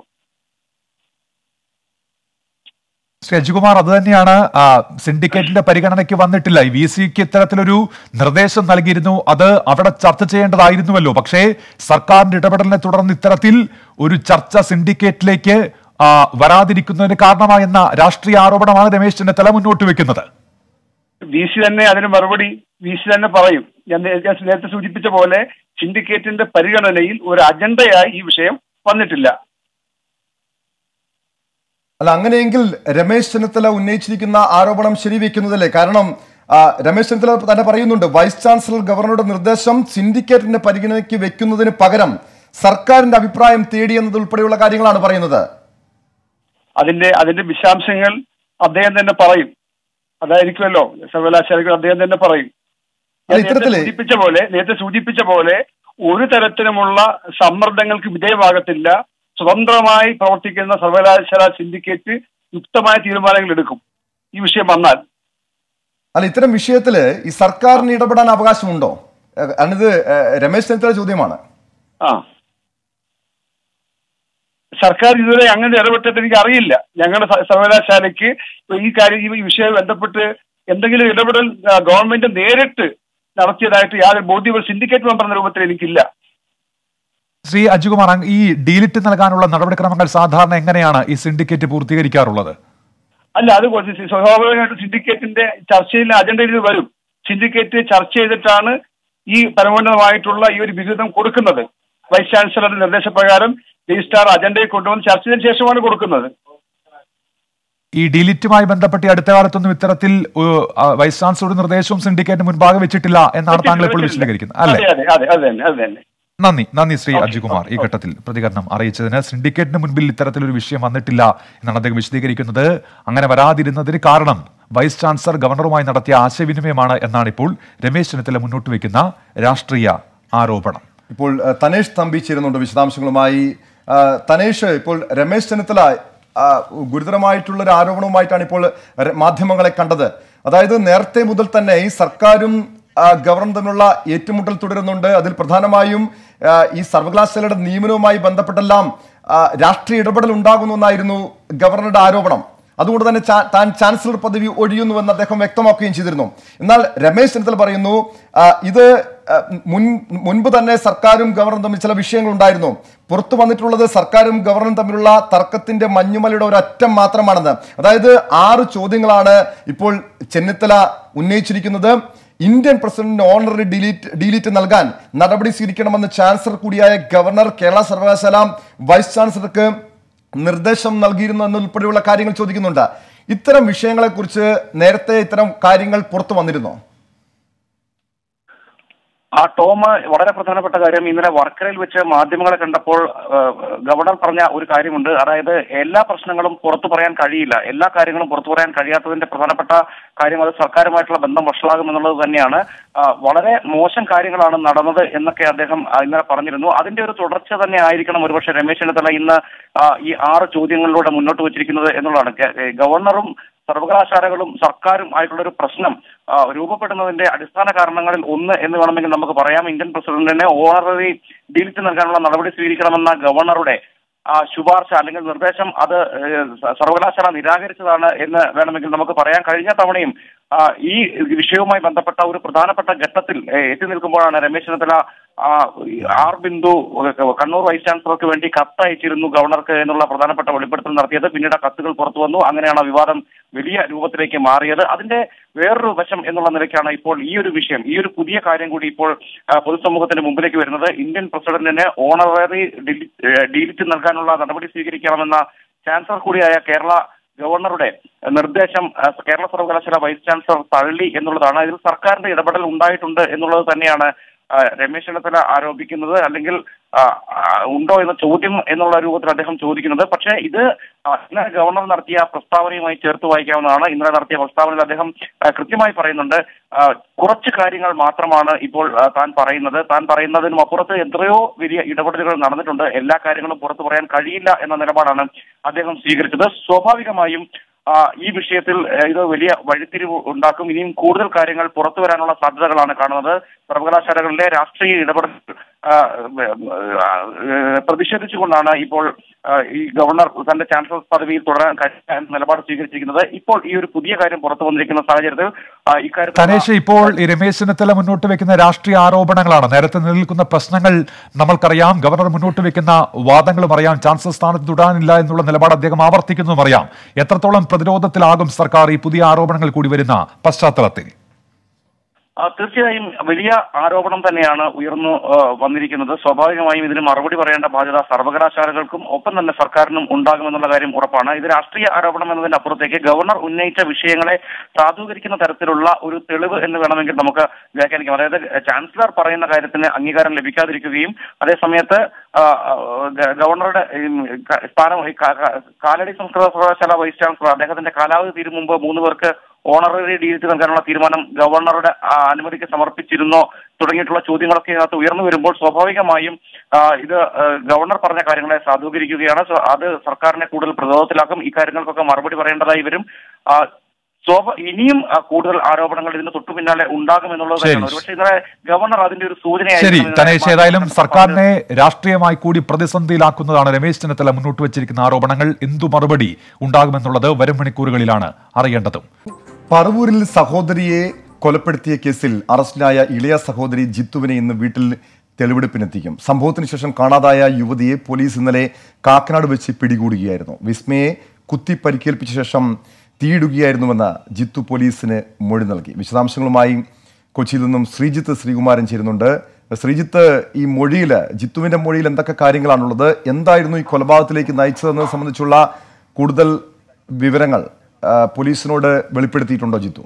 ശ്രീ അജികുമാർ അത് തന്നെയാണ് ആ, സിൻഡിക്കേറ്റിന്റെ പരിഗണനയ്ക്ക് വന്നിട്ടില്ല വി സിക്ക് ഇത്തരത്തിലൊരു നിർദ്ദേശം നൽകിയിരുന്നു അത് അവിടെ ചർച്ച ചെയ്യേണ്ടതായിരുന്നുവല്ലോ പക്ഷേ സർക്കാരിന്റെ ഇടപെടലിനെ തുടർന്ന് ഇത്തരത്തിൽ ഒരു ചർച്ച സിൻഡിക്കേറ്റിലേക്ക് ആ, വരാതിരിക്കുന്നതിന് കാരണമായെന്ന രാഷ്ട്രീയ ആരോപണമാണ് രമേശ് ചെന്നിത്തല മുന്നോട്ട് വെക്കുന്നത് വി സി തന്നെ അതിന് മറുപടി വി സി തന്നെ പറയും ഞാൻ നേ- ഞാൻ നേരത്തെ സൂചിപ്പിച്ച പോലെ സിൻഡിക്കേറ്റിന്റെ പരിഗണനയിൽ ഒരു അജണ്ടയായി ഈ വിഷയം വന്നിട്ടില്ല അല്ല അങ്ങനെയെങ്കിൽ രമേശ് ചെന്നിത്തല ഉന്നയിച്ചിരിക്കുന്ന ആരോപണം ശരിവെക്കുന്നതല്ലേ കാരണം ആ, രമേശ് ചെന്നിത്തല തന്നെ പറയുന്നുണ്ട് വൈസ് ചാൻസലർ ഗവർണറുടെ നിർദ്ദേശം സിൻഡിക്കേറ്റിന്റെ പരിഗണനയ്ക്ക് വെക്കുന്നതിന് പകരം സർക്കാരിന്റെ അഭിപ്രായം തേടി എന്നതുൾപ്പെടെയുള്ള കാര്യങ്ങളാണ് പറയുന്നത് അതിന്റെ അതിന്റെ വിശദാംശങ്ങൾ അദ്ദേഹം തന്നെ പറയും അതായിരിക്കുമല്ലോ സർവകലാശാലകൾ അദ്ദേഹം തന്നെ പറയും ഞാൻ അല്ല, നേരത്തെ ഇത്തരത്തില് സൂചിപ്പിച്ച പോലെ നേരത്തെ സൂചിപ്പിച്ച പോലെ ഒരു തരത്തിലുമുള്ള സമ്മർദ്ദങ്ങൾക്ക് വിധേയമാകത്തില്ല സ്വതന്ത്രമായി പ്രവർത്തിക്കുന്ന സർവകലാശാല സിൻഡിക്കേറ്റ് യുക്തമായ തീരുമാനങ്ങൾ എടുക്കും ഈ വിഷയം വന്നാൽ അല്ല ഇത്തരം വിഷയത്തില് ഈ സർക്കാരിന് ഇടപെടാൻ അവകാശമുണ്ടോ ഏഹ്, കാരണം ഇത് ഏഹ്, രമേശ് ചെന്നിത്തല ചോദ്യമാണ് ആ സർക്കാർ ഇതുവരെ അങ്ങനെ ഇടപെട്ടിട്ട് എനിക്ക് അറിയില്ല ഞങ്ങളുടെ സ- സർവകലാശാലയ്ക്ക് ഇപ്പൊ ഈ കാര്യം ഈ വിഷയം ബന്ധപ്പെട്ട് എന്തെങ്കിലും ഇടപെടൽ ആ, ഗവൺമെന്റ് നേരിട്ട് നടത്തിയതായിട്ട് യാതൊരു ബോധ്യവും സിൻഡിക്കേറ്റ് മെമ്പർ എന്ന രൂപത്തിൽ എനിക്കില്ല ശ്രീ അജുകുമാർ അങ്ങ് ഈ ഡീലിറ്റ് നൽകാനുള്ള നടപടിക്രമങ്ങൾ സാധാരണ എങ്ങനെയാണ് ഈ സിൻഡിക്കേറ്റ് പൂർത്തീകരിക്കാറുള്ളത് അല്ല അത് കുറച്ച് സ്വാഭാവികമായിട്ടും സിൻഡിക്കേറ്റിന്റെ ചർച്ചയിൽ അജണ്ടയിൽ ഇത് വരും സിൻഡിക്കേറ്റ് ചർച്ച ചെയ്തിട്ടാണ് ഈ പരമോന്നതമായിട്ടുള്ള ഈ ഒരു ബിരുദം കൊടുക്കുന്നത് വൈസ് ചാൻസലറുടെ നിർദ്ദേശപ്രകാരം രജിസ്ട്രാർ അജണ്ടയിൽ കൊണ്ടുവന്ന് ചർച്ച ചെയ്തതിനു ശേഷമാണ് കൊടുക്കുന്നത് ഈ ഡിലിറ്റുമായി ബന്ധപ്പെട്ട് ഈ അടുത്ത കാലത്തൊന്നും ഇത്തരത്തിൽ ഏഹ്, ആ, വൈസ് ചാൻസലറുടെ നിർദ്ദേശവും സിൻഡിക്കേറ്റ് മുൻപാകെ വെച്ചിട്ടില്ല എന്നാണ് താങ്കൾ ഇപ്പോൾ വിശദീകരിക്കുന്നത് അല്ലേ അതെ അതെ അതെ അതെ തന്നെ അതെ തന്നെ നന്ദി നന്ദി ശ്രീ അജികുമാർ ഈ ഘട്ടത്തിൽ പ്രതികരണം അറിയിച്ചതിന് സിൻഡിക്കേറ്റിന് മുൻപിൽ ഇത്തരത്തിലൊരു വിഷയം വന്നിട്ടില്ല എന്നാണ് അദ്ദേഹം വിശദീകരിക്കുന്നത് അങ്ങനെ വരാതിരുന്നതിന് കാരണം വൈസ് ചാൻസലർ ഗവർണറുമായി നടത്തിയ ആശയവിനിമയമാണ് എന്നാണ് ഇപ്പോൾ രമേശ് ചെന്നിത്തല മുന്നോട്ട് വയ്ക്കുന്ന രാഷ്ട്രീയ ആരോപണം ഇപ്പോൾ ഏഹ്, തനേഷ് തമ്പി ചേരുന്നുണ്ട് വിശദാംശങ്ങളുമായി ആഹ്, തനേഷ് ഇപ്പോൾ രമേശ് ചെന്നിത്തല ആഹ്, ഗുരുതരമായിട്ടുള്ള ഒരു ആരോപണവുമായിട്ടാണ് ഇപ്പോൾ ര- മാധ്യമങ്ങളെ കണ്ടത് അതായത് നേരത്തെ മുതൽ തന്നെ ഈ സർക്കാരും ആഹ്, ഗവർണറും തമ്മിലുള്ള ഏറ്റുമുട്ടൽ തുടരുന്നുണ്ട് അതിൽ പ്രധാനമായും ആഹ്, ഈ സർവകലാശാലയുടെ നിയമനവുമായി ബന്ധപ്പെട്ടെല്ലാം ആഹ്, രാഷ്ട്രീയ ഇടപെടൽ ഉണ്ടാകുന്നു എന്നായിരുന്നു ഗവർണറുടെ ആരോപണം അതുകൊണ്ട് തന്നെ ചാ- താൻ ചാൻസലർ പദവി ഒഴിയുന്നുവെന്ന് അദ്ദേഹം വ്യക്തമാക്കുകയും ചെയ്തിരുന്നു എന്നാൽ രമേശ് ചെന്നിത്തല പറയുന്നു ആ, ഇത് ആ, മുൻ മുൻപ് തന്നെ സർക്കാരും ഗവർണറും തമ്മിൽ ചില വിഷയങ്ങൾ ഉണ്ടായിരുന്നു പുറത്തു വന്നിട്ടുള്ളത് സർക്കാരും ഗവർണറും തമ്മിലുള്ള തർക്കത്തിന്റെ മഞ്ഞുമലയുടെ ഒരു അറ്റം മാത്രമാണെന്ന് അതായത് ആറ് ചോദ്യങ്ങളാണ് ഇപ്പോൾ ചെന്നിത്തല ഉന്നയിച്ചിരിക്കുന്നത് ഇന്ത്യൻ പ്രസിഡന്റിന് ഓണററി ഡിലീറ്റ് ഡിലീറ്റ് നൽകാൻ നടപടി സ്വീകരിക്കണമെന്ന് ചാൻസലർ കൂടിയായ ഗവർണർ കേരള സർവകലാശാല വൈസ് ചാൻസലർക്ക് നിർദ്ദേശം നൽകിയിരുന്നു എന്നുൾപ്പെടെയുള്ള കാര്യങ്ങൾ ചോദിക്കുന്നുണ്ട് ഇത്തരം വിഷയങ്ങളെക്കുറിച്ച് നേരത്തെ ഇത്തരം കാര്യങ്ങൾ പുറത്തു വന്നിരുന്നോ ആ ടോം വളരെ പ്രധാനപ്പെട്ട കാര്യം ഇന്നലെ വർക്കലയിൽ വെച്ച് മാധ്യമങ്ങളെ കണ്ടപ്പോൾ ആ, ഗവർണർ പറഞ്ഞ ഒരു കാര്യമുണ്ട് അതായത് എല്ലാ പ്രശ്നങ്ങളും പുറത്തു പറയാൻ കഴിയില്ല എല്ലാ കാര്യങ്ങളും പുറത്തു പറയാൻ കഴിയാത്തതിന്റെ പ്രധാനപ്പെട്ട കാര്യം അത് സർക്കാരുമായിട്ടുള്ള ബന്ധം വഷളാകുമെന്നുള്ളത് തന്നെയാണ് ആ, വളരെ മോശം കാര്യങ്ങളാണ് നടന്നത് എന്നൊക്കെ അദ്ദേഹം ആ, ഇന്നലെ പറഞ്ഞിരുന്നു അതിന്റെ ഒരു തുടർച്ച തന്നെ ആയിരിക്കണം ഒരുപക്ഷെ രമേശ് ചെന്നിത്തല ഇന്ന് ആ, ഈ ആറ് ചോദ്യങ്ങളിലൂടെ മുന്നോട്ട് വച്ചിരിക്കുന്നത് എന്നുള്ളതാണ് ഗ- ഗവർണറും സർവകലാശാലകളും സർക്കാരും ആയിട്ടുള്ള ഒരു പ്രശ്നം ആ, രൂപപ്പെടുന്നതിന്റെ അടിസ്ഥാന കാരണങ്ങളിൽ ഒന്ന് എന്ന് വേണമെങ്കിൽ നമുക്ക് പറയാം ഇന്ത്യൻ പ്രസിഡന്റിന് ഓണററി ഡിലിറ്റ് നൽകാനുള്ള നടപടി സ്വീകരിക്കണമെന്ന ഗവർണറുടെ ആ ശുപാർശ അല്ലെങ്കിൽ നിർദ്ദേശം അത് ഏഹ്, സ- സർവകലാശാല നിരാകരിച്ചതാണ് എന്ന് വേണമെങ്കിൽ നമുക്ക് പറയാം കഴിഞ്ഞ തവണയും ആ, ഈ വിഷയവുമായി ബന്ധപ്പെട്ട ഒരു പ്രധാനപ്പെട്ട ഘട്ടത്തിൽ ഏഹ്, എത്തി നിൽക്കുമ്പോഴാണ് രമേശ് ചെന്നിത്തല ആ, ആർ ബിന്ദു ഏഹ്, കണ്ണൂർ വൈസ് ചാൻസലർക്ക് വേണ്ടി കത്ത് അയച്ചിരുന്നു ഗവർണർക്ക് എന്നുള്ള പ്രധാനപ്പെട്ട വെളിപ്പെടുത്തൽ നടത്തിയത് പിന്നീട് ആ കത്തുകൾ പുറത്തു വന്നു അങ്ങനെയാണ് ആ വിവാദം വലിയ രൂപത്തിലേക്ക് മാറിയത് അതിന്റെ വേറൊരു വശം എന്നുള്ള നിലയ്ക്കാണ് ഇപ്പോൾ ഈ ഒരു വിഷയം ഈ ഒരു പുതിയ കാര്യം കൂടി ഇപ്പോൾ ആ, പൊതുസമൂഹത്തിന് മുമ്പിലേക്ക് വരുന്നത് ഇന്ത്യൻ പ്രസിഡന്റിന് ഓണററി ഡിലിറ്റ് നൽകാനുള്ള നടപടി സ്വീകരിക്കണമെന്ന ചാൻസലർ കൂടിയായ കേരള ഗവർണറുടെ നിർദ്ദേശം ആ, കേരള സർവകലാശാല വൈസ് ചാൻസലർ തള്ളി എന്നുള്ളതാണ് ഇതിൽ സർക്കാരിന്റെ ഇടപെടൽ ഉണ്ടായിട്ടുണ്ട് എന്നുള്ളത് തന്നെയാണ് ആ, രമേശ് ചെന്നിത്തല ആരോപിക്കുന്നത് അല്ലെങ്കിൽ ആ, ആ, ഉണ്ടോ എന്ന ചോദ്യം എന്നുള്ള രൂപത്തിൽ അദ്ദേഹം ചോദിക്കുന്നത് പക്ഷേ ഇത് ആ, ഇന്നലെ ഗവർണർ നടത്തിയ പ്രസ്താവനയുമായി ചേർത്ത് വായിക്കാവുന്നതാണ് ഇന്നലെ നടത്തിയ പ്രസ്താവനയിൽ അദ്ദേഹം ആ, കൃത്യമായി പറയുന്നുണ്ട് ആ, കുറച്ച് കാര്യങ്ങൾ മാത്രമാണ് ഇപ്പോൾ ആ, താൻ പറയുന്നത് താൻ പറയുന്നതിനും അപ്പുറത്ത് എത്രയോ വലിയ ഇടപെടലുകൾ നടന്നിട്ടുണ്ട് എല്ലാ കാര്യങ്ങളും പുറത്തു പറയാൻ കഴിയില്ല എന്ന നിലപാടാണ് അദ്ദേഹം സ്വീകരിച്ചത് സ്വാഭാവികമായും ആ, ഈ വിഷയത്തിൽ ഏ, ഇത് വലിയ വഴിത്തിരിവ് ഉണ്ടാക്കും ഇനിയും കൂടുതൽ കാര്യങ്ങൾ പുറത്തു വരാനുള്ള സാധ്യതകളാണ് കാണുന്നത് സർവകലാശാലകളിലെ രാഷ്ട്രീയ ഇടപെടൽ ആ, ആ, ഏ, പ്രതിഷേധിച്ചുകൊണ്ടാണ് ഇപ്പോൾ ആ, ഈ ഗവർണർ തന്റെ ചാൻസലർ പദവിയിൽ തുടരാൻ കഴിയില്ല എന്ന നിലപാട് സ്വീകരിച്ചിരിക്കുന്നത് ഇപ്പോൾ ഈ ഒരു പുതിയ കാര്യം പുറത്തു വന്നിരിക്കുന്ന സാഹചര്യത്തിൽ ആ, ഇക്കാര്യത്തിൽ തനേഷ് ഇപ്പോൾ ഈ രമേശ് ചെന്നിത്തല മുന്നോട്ട് വെക്കുന്ന രാഷ്ട്രീയ ആരോപണങ്ങളാണ് നേരത്തെ നിലനിൽക്കുന്ന പ്രശ്നങ്ങൾ നമ്മൾക്കറിയാം ഗവർണർ മുന്നോട്ട് വെക്കുന്ന വാദങ്ങളും അറിയാം ചാൻസലർ സ്ഥാനത്ത് തുടരാനില്ല എന്നുള്ള നിലപാട് അദ്ദേഹം ആവർത്തിക്കുന്നതും അറിയാം എത്രത്തോളം പ്രതിരോധത്തിലാകും സർക്കാർ ഈ പുതിയ ആരോപണങ്ങൾ കൂടി വരുന്ന പശ്ചാത്തലത്തിൽ ആ, തീർച്ചയായും വലിയ ആരോപണം തന്നെയാണ് ഉയർന്നു ആ, വന്നിരിക്കുന്നത് സ്വാഭാവികമായും ഇതിന് മറുപടി പറയേണ്ട ബാധ്യത സർവകലാശാലകൾക്കും ഒപ്പം തന്നെ സർക്കാരിനും ഉണ്ടാകുമെന്നുള്ള കാര്യം ഉറപ്പാണ് ഇത് രാഷ്ട്രീയ ആരോപണം എന്നതിന് അപ്പുറത്തേക്ക് ഗവർണർ ഉന്നയിച്ച വിഷയങ്ങളെ സാധൂകരിക്കുന്ന തരത്തിലുള്ള ഒരു തെളിവ് എന്ന് വേണമെങ്കിൽ നമുക്ക് വ്യാഖ്യാനിക്കാം അതായത് ചാൻസലർ പറയുന്ന കാര്യത്തിന് അംഗീകാരം ലഭിക്കാതിരിക്കുകയും അതേസമയത്ത് ആ, ആ, ഗ- ഗവർണറുടെ ഉം, ക- സ്ഥാനം ഈ ക- ക- കാലടി സംസ്കൃത സർവകലാശാല വൈസ് ചാൻസലർ അദ്ദേഹത്തിന്റെ കാലാവധി തീരും മുമ്പ് മൂന്ന് പേർക്ക് ഓണററി ഡീലിറ്റ് നൽകാനുള്ള തീരുമാനം ഗവർണറുടെ ആ, അനുമതിക്ക് സമർപ്പിച്ചിരുന്നോ തുടങ്ങിയിട്ടുള്ള ചോദ്യങ്ങളൊക്കെ ഇതിനകത്ത് ഉയർന്നു വരുമ്പോൾ സ്വാഭാവികമായും ആ, ഇത് ആ, ഗവർണർ പറഞ്ഞ കാര്യങ്ങളെ സാധൂകരിക്കുകയാണ് സോ അത് സർക്കാരിനെ കൂടുതൽ പ്രതിരോധത്തിലാക്കും ഇക്കാര്യങ്ങൾക്കൊക്കെ മറുപടി പറയേണ്ടതായി വരും ആ, സ്വാഭ ഇനിയും ആ, കൂടുതൽ ആരോപണങ്ങൾ ഇതിന് തൊട്ടു പിന്നാലെ ഉണ്ടാകുമെന്നുള്ളത് ശരി. തന്നെയാണ് ഒരുപക്ഷെ ഇന്നലെ ഗവർണർ അതിന്റെ ഒരു ശരി സൂചനയായിരിക്കും ഇന്നലെ തനേഷ് ഏതായാലും മാധ്യമങ്ങൾക്ക് സർക്കാരിനെ രാഷ്ട്രീയമായി കൂടി പ്രതിസന്ധിയിലാക്കുന്നതാണ് രമേശ് ചെന്നിത്തല മുന്നോട്ട് വച്ചിരിക്കുന്ന ആരോപണങ്ങൾ എന്തു മറുപടി ഉണ്ടാകുമെന്നുള്ളത് വരും മണിക്കൂറുകളിലാണ് അറിയേണ്ടതും പറവൂരിൽ സഹോദരിയെ കൊലപ്പെടുത്തിയ കേസിൽ അറസ്റ്റിലായ ഇളയ സഹോദരി ജിത്തുവിനെ ഇന്ന് വീട്ടിൽ തെളിവെടുപ്പിനെത്തിക്കും സംഭവത്തിന് ശേഷം കാണാതായ യുവതിയെ പോലീസ് ഇന്നലെ കാക്കനാട് വെച്ച് പിടികൂടുകയായിരുന്നു വിസ്മയെ കുത്തി പരിക്കേൽപ്പിച്ച ശേഷം തീയിടുകയായിരുന്നുവെന്ന് ജിത്തു പോലീസിന് മൊഴി നൽകി വിശദാംശങ്ങളുമായി കൊച്ചിയിൽ നിന്നും ശ്രീജിത്ത് ശ്രീകുമാരൻ ചേരുന്നുണ്ട് ശ്രീജിത്ത് ഈ മൊഴിയിൽ ജിത്തുവിന്റെ മൊഴിയിൽ എന്തൊക്കെ കാര്യങ്ങളാണുള്ളത് എന്തായിരുന്നു ഈ കൊലപാതകത്തിലേക്ക് നയിച്ചതെന്നത് സംബന്ധിച്ചുള്ള കൂടുതൽ വിവരങ്ങൾ ആ, പോലീസിനോട് വെളിപ്പെടുത്തിയിട്ടുണ്ടോ ജിത്തു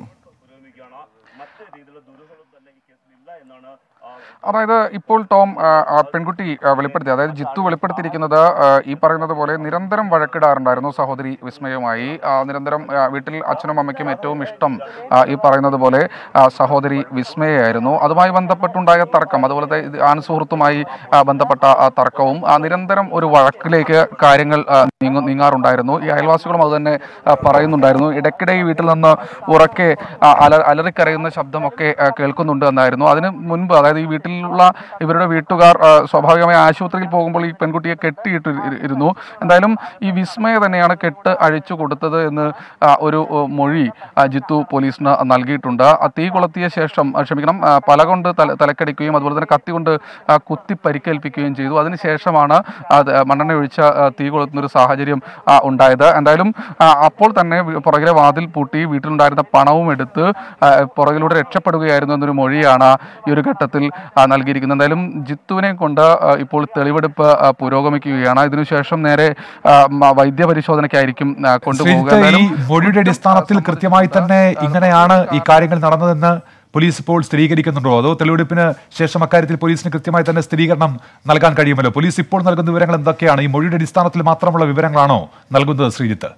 അതായത് ഇപ്പോൾ ടോം ആ, ആ പെൺകുട്ടി ആ, വെളിപ്പെടുത്തി അതായത് ജിത്തു വെളിപ്പെടുത്തിയിരിക്കുന്നത് ആ, ഈ പറയുന്നത് പോലെ നിരന്തരം വഴക്കിടാറുണ്ടായിരുന്നു സഹോദരി വിസ്മയവുമായി ആ, നിരന്തരം ആ, വീട്ടിൽ അച്ഛനും അമ്മയ്ക്കും ഏറ്റവും ഇഷ്ടം ആ, ഈ പറയുന്നത് പോലെ ആ, സഹോദരി വിസ്മയായിരുന്നു അതുമായി ബന്ധപ്പെട്ടുണ്ടായ തർക്കം അതുപോലെ തന്നെ ഇത് ആൺ സുഹൃത്തുമായി ആ, ബന്ധപ്പെട്ട ആ തർക്കവും ആ, നിരന്തരം ഒരു വഴക്കിലേക്ക് കാര്യങ്ങൾ ആ, നീങ്ങു നീങ്ങാറുണ്ടായിരുന്നു ഈ അയൽവാസികളും അത് തന്നെ ആ, പറയുന്നുണ്ടായിരുന്നു ഇടയ്ക്കിടെ ഈ വീട്ടിൽ നിന്ന് ഉറക്കെ ആ, അല അലറിക്കരയുന്ന ശബ്ദമൊക്കെ ആ, കേൾക്കുന്നുണ്ട് എന്നായിരുന്നു അതിന് മുൻപ് അതായത് ഈ വീട്ടിലുള്ള ഇവരുടെ വീട്ടുകാർ ആ, സ്വാഭാവികമായി ആശുപത്രിയിൽ പോകുമ്പോൾ ഈ പെൺകുട്ടിയെ കെട്ടിയിട്ട് ഇരു- ഇരുന്നു എന്തായാലും ഈ വിസ്മയ തന്നെയാണ് കെട്ട് അഴിച്ചു കൊടുത്തത് എന്ന് ആ, ഒരു ഓ, മൊഴി ആ, ജിത്തു പോലീസിന് നൽകിയിട്ടുണ്ട് ആ തീ കൊളുത്തിയ ശേഷം ആ, ക്ഷമിക്കണം ആ, പല കൊണ്ട് തല തലക്കടിക്കുകയും അതുപോലെ തന്നെ കത്തി കൊണ്ട് ആ, കുത്തി പരിക്കേൽപ്പിക്കുകയും ചെയ്തു അതിനുശേഷമാണ് അത് മണ്ണെണ്ണ ഒഴിച്ച ആ, തീ കൊളുത്തുന്ന ഒരു സാഹചര്യം ആ, ഉണ്ടായത് എന്തായാലും ആ, അപ്പോൾ തന്നെ വി- പുറകിലെ വാതിൽ പൂട്ടി വീട്ടിലുണ്ടായിരുന്ന പണവും എടുത്ത് ആ, പുറകിലൂടെ രക്ഷപ്പെടുകയായിരുന്നു എന്നൊരു മൊഴിയാണ് ഈ ഒരു ഘട്ടത്തിൽ ആ, നൽകിയിരിക്കുന്നത് എന്തായാലും ജിത്തുവിനെ കൊണ്ട് ആ, ഇപ്പോൾ തെളിവെടുപ്പ് ആ, പുരോഗമിക്കുകയാണ് ഇതിനുശേഷം നേരെ ആ, മ- വൈദ്യപരിശോധനയ്ക്കായിരിക്കും ആ, കൊണ്ടുപോവുക ശ്രീജിത്ത് ഈ എന്തായാലും മൊഴിയുടെ അടിസ്ഥാനത്തിൽ കൃത്യമായി തന്നെ ഇങ്ങനെയാണ് ഈ കാര്യങ്ങൾ നടന്നതെന്ന് പോലീസ് ഇപ്പോൾ സ്ഥിരീകരിക്കുന്നുണ്ടോ അതോ തെളിവെടുപ്പിന് ശേഷം അക്കാര്യത്തിൽ പോലീസിന് കൃത്യമായി തന്നെ സ്ഥിരീകരണം നൽകാൻ കഴിയുമല്ലോ പോലീസ് ഇപ്പോൾ നൽകുന്ന വിവരങ്ങൾ എന്തൊക്കെയാണ് ഈ മൊഴിയുടെ അടിസ്ഥാനത്തിൽ മാത്രമുള്ള വിവരങ്ങളാണോ നൽകുന്നത് ശ്രീജിത്ത്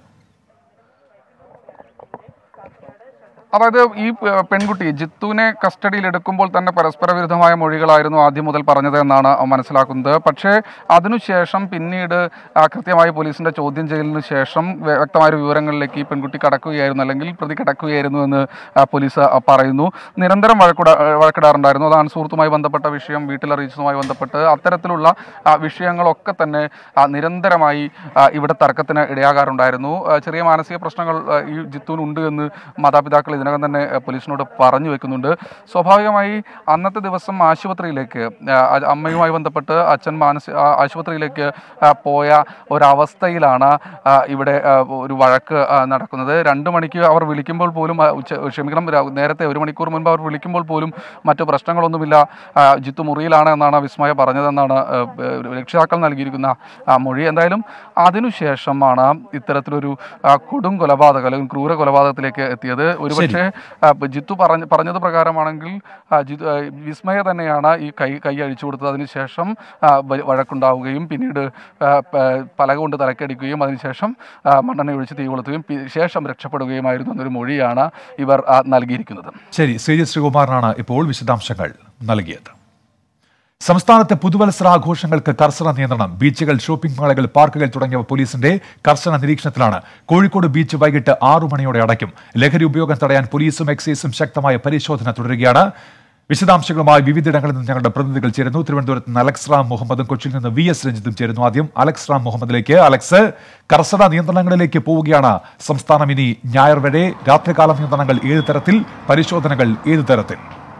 അതായത് ഈ പ- പെൺകുട്ടി ജിത്തുവിനെ കസ്റ്റഡിയിൽ എടുക്കുമ്പോൾ തന്നെ പരസ്പര വിരുദ്ധമായ മൊഴികളായിരുന്നു ആദ്യം മുതൽ പറഞ്ഞത് എന്നാണ് മനസ്സിലാക്കുന്നത് പക്ഷേ അതിനുശേഷം പിന്നീട് ആ, കൃത്യമായി പോലീസിന്റെ ചോദ്യം ചെയ്യലിന് ശേഷം വ്യ- വ്യക്തമായ ഒരു വിവരങ്ങളിലേക്ക് ഈ പെൺകുട്ടി കടക്കുകയായിരുന്നു അല്ലെങ്കിൽ പ്രതി കടക്കുകയായിരുന്നു എന്ന് ആ, പോലീസ് ആ, പറയുന്നു നിരന്തരം വഴക്കിട വഴക്കിടാറുണ്ടായിരുന്നു അതാണ് സുഹൃത്തുമായി ബന്ധപ്പെട്ട വിഷയം വീട്ടിലറിയിച്ചതുമായി ബന്ധപ്പെട്ട് അത്തരത്തിലുള്ള ആ, വിഷയങ്ങളൊക്കെ തന്നെ ആ, നിരന്തരമായി ആ, ഇവിടെ തർക്കത്തിന് ഇടയാകാറുണ്ടായിരുന്നു ആ, ചെറിയ മാനസിക പ്രശ്നങ്ങൾ ആ, ഈ ജിത്തുവിനുണ്ട് എന്ന് മാതാപിതാക്കൾ ഇതിനകം തന്നെ ആ, പോലീസിനോട് പറഞ്ഞു വെക്കുന്നുണ്ട് സ്വാഭാവികമായി അന്നത്തെ ദിവസം ആശുപത്രിയിലേക്ക് ആ, അ- അമ്മയുമായി ബന്ധപ്പെട്ട് അച്ഛൻ മാനസി ആ, ആശുപത്രിയിലേക്ക് ആ, പോയ ഒരവസ്ഥയിലാണ് ആ, ഇവിടെ ആ, ഒരു വഴക്ക് ആ, നടക്കുന്നത് രണ്ട് മണിക്ക് അവർ വിളിക്കുമ്പോൾ പോലും ആ, ഉച്ച ക്ഷമിക്കണം ര- നേരത്തെ ഒരു മണിക്കൂർ മുൻപ് അവർ വിളിക്കുമ്പോൾ പോലും മറ്റു പ്രശ്നങ്ങളൊന്നുമില്ല ആ, ജിത്തു മുറിയിലാണ് എന്നാണ് വിസ്മയ പറഞ്ഞതെന്നാണ് ആ, ഏ, രക്ഷിതാക്കൾ നൽകിയിരിക്കുന്ന ആ, മൊഴി എന്തായാലും അതിനുശേഷമാണ് ഇത്തരത്തിലൊരു ആ, കൊടും കൊലപാതകം അല്ലെങ്കിൽ ക്രൂര കൊലപാതകത്തിലേക്ക് എത്തിയത് ഒരുപക്ഷെ ആ, ജിത്തു പറഞ്ഞ പറഞ്ഞത് പ്രകാരമാണെങ്കിൽ ആ, ജിത്തു ആ, വിസ്മയ തന്നെയാണ് ഈ കൈ കൈ അഴിച്ചു കൊടുത്തത് അതിനുശേഷം ആ, വ- വഴക്കുണ്ടാവുകയും പിന്നീട് ആ, പ- പലക കൊണ്ട് തലക്കടിക്കുകയും അതിനുശേഷം ആ, മണ്ണെണ്ണ ഒഴിച്ച് തീ കൊളുത്തുകയും പി- ശേഷം രക്ഷപ്പെടുകയുമായിരുന്നു എന്നൊരു മൊഴിയാണ് ഇവർ ആ, നൽകിയിരിക്കുന്നത് ശരി ശ്രീജിത്ത് ശ്രീകുമാറിനാണ് ഇപ്പോൾ വിശദാംശങ്ങൾ നൽകിയത് സംസ്ഥാനത്തെ പുതുവത്സരാഘോഷങ്ങൾക്ക് കർശന നിയന്ത്രണം ബീച്ചുകൾ ഷോപ്പിംഗ് മാളുകൾ പാർക്കുകൾ തുടങ്ങിയവ പോലീസിന്റെ കർശന നിരീക്ഷണത്തിലാണ് കോഴിക്കോട് ബീച്ച് വൈകിട്ട് ആറു മണിയോടെ അടയ്ക്കും ലഹരി ഉപയോഗം തടയാൻ പോലീസും എക്സൈസും ശക്തമായ പരിശോധന തുടരുകയാണ് വിശദാംശങ്ങളുമായി വിവിധയിടങ്ങളിൽ നിന്ന് ഞങ്ങളുടെ പ്രതിനിധികൾ ചേരുന്നു തിരുവനന്തപുരത്ത് നിന്ന് അലക്സ് റാം മുഹമ്മദും കൊച്ചിയിൽ നിന്ന് വി എസ് രഞ്ജിത്തും ചേരുന്നു ആദ്യം അലക്സ് റാം മുഹമ്മദിലേക്ക് അലക്സ് കർശന നിയന്ത്രണങ്ങളിലേക്ക് പോവുകയാണ് സംസ്ഥാനം ഇനി ഞായർ വരെ രാത്രികാല നിയന്ത്രണങ്ങൾ ഏത് തരത്തിൽ പരിശോധനകൾ ഏത് തരത്തിൽ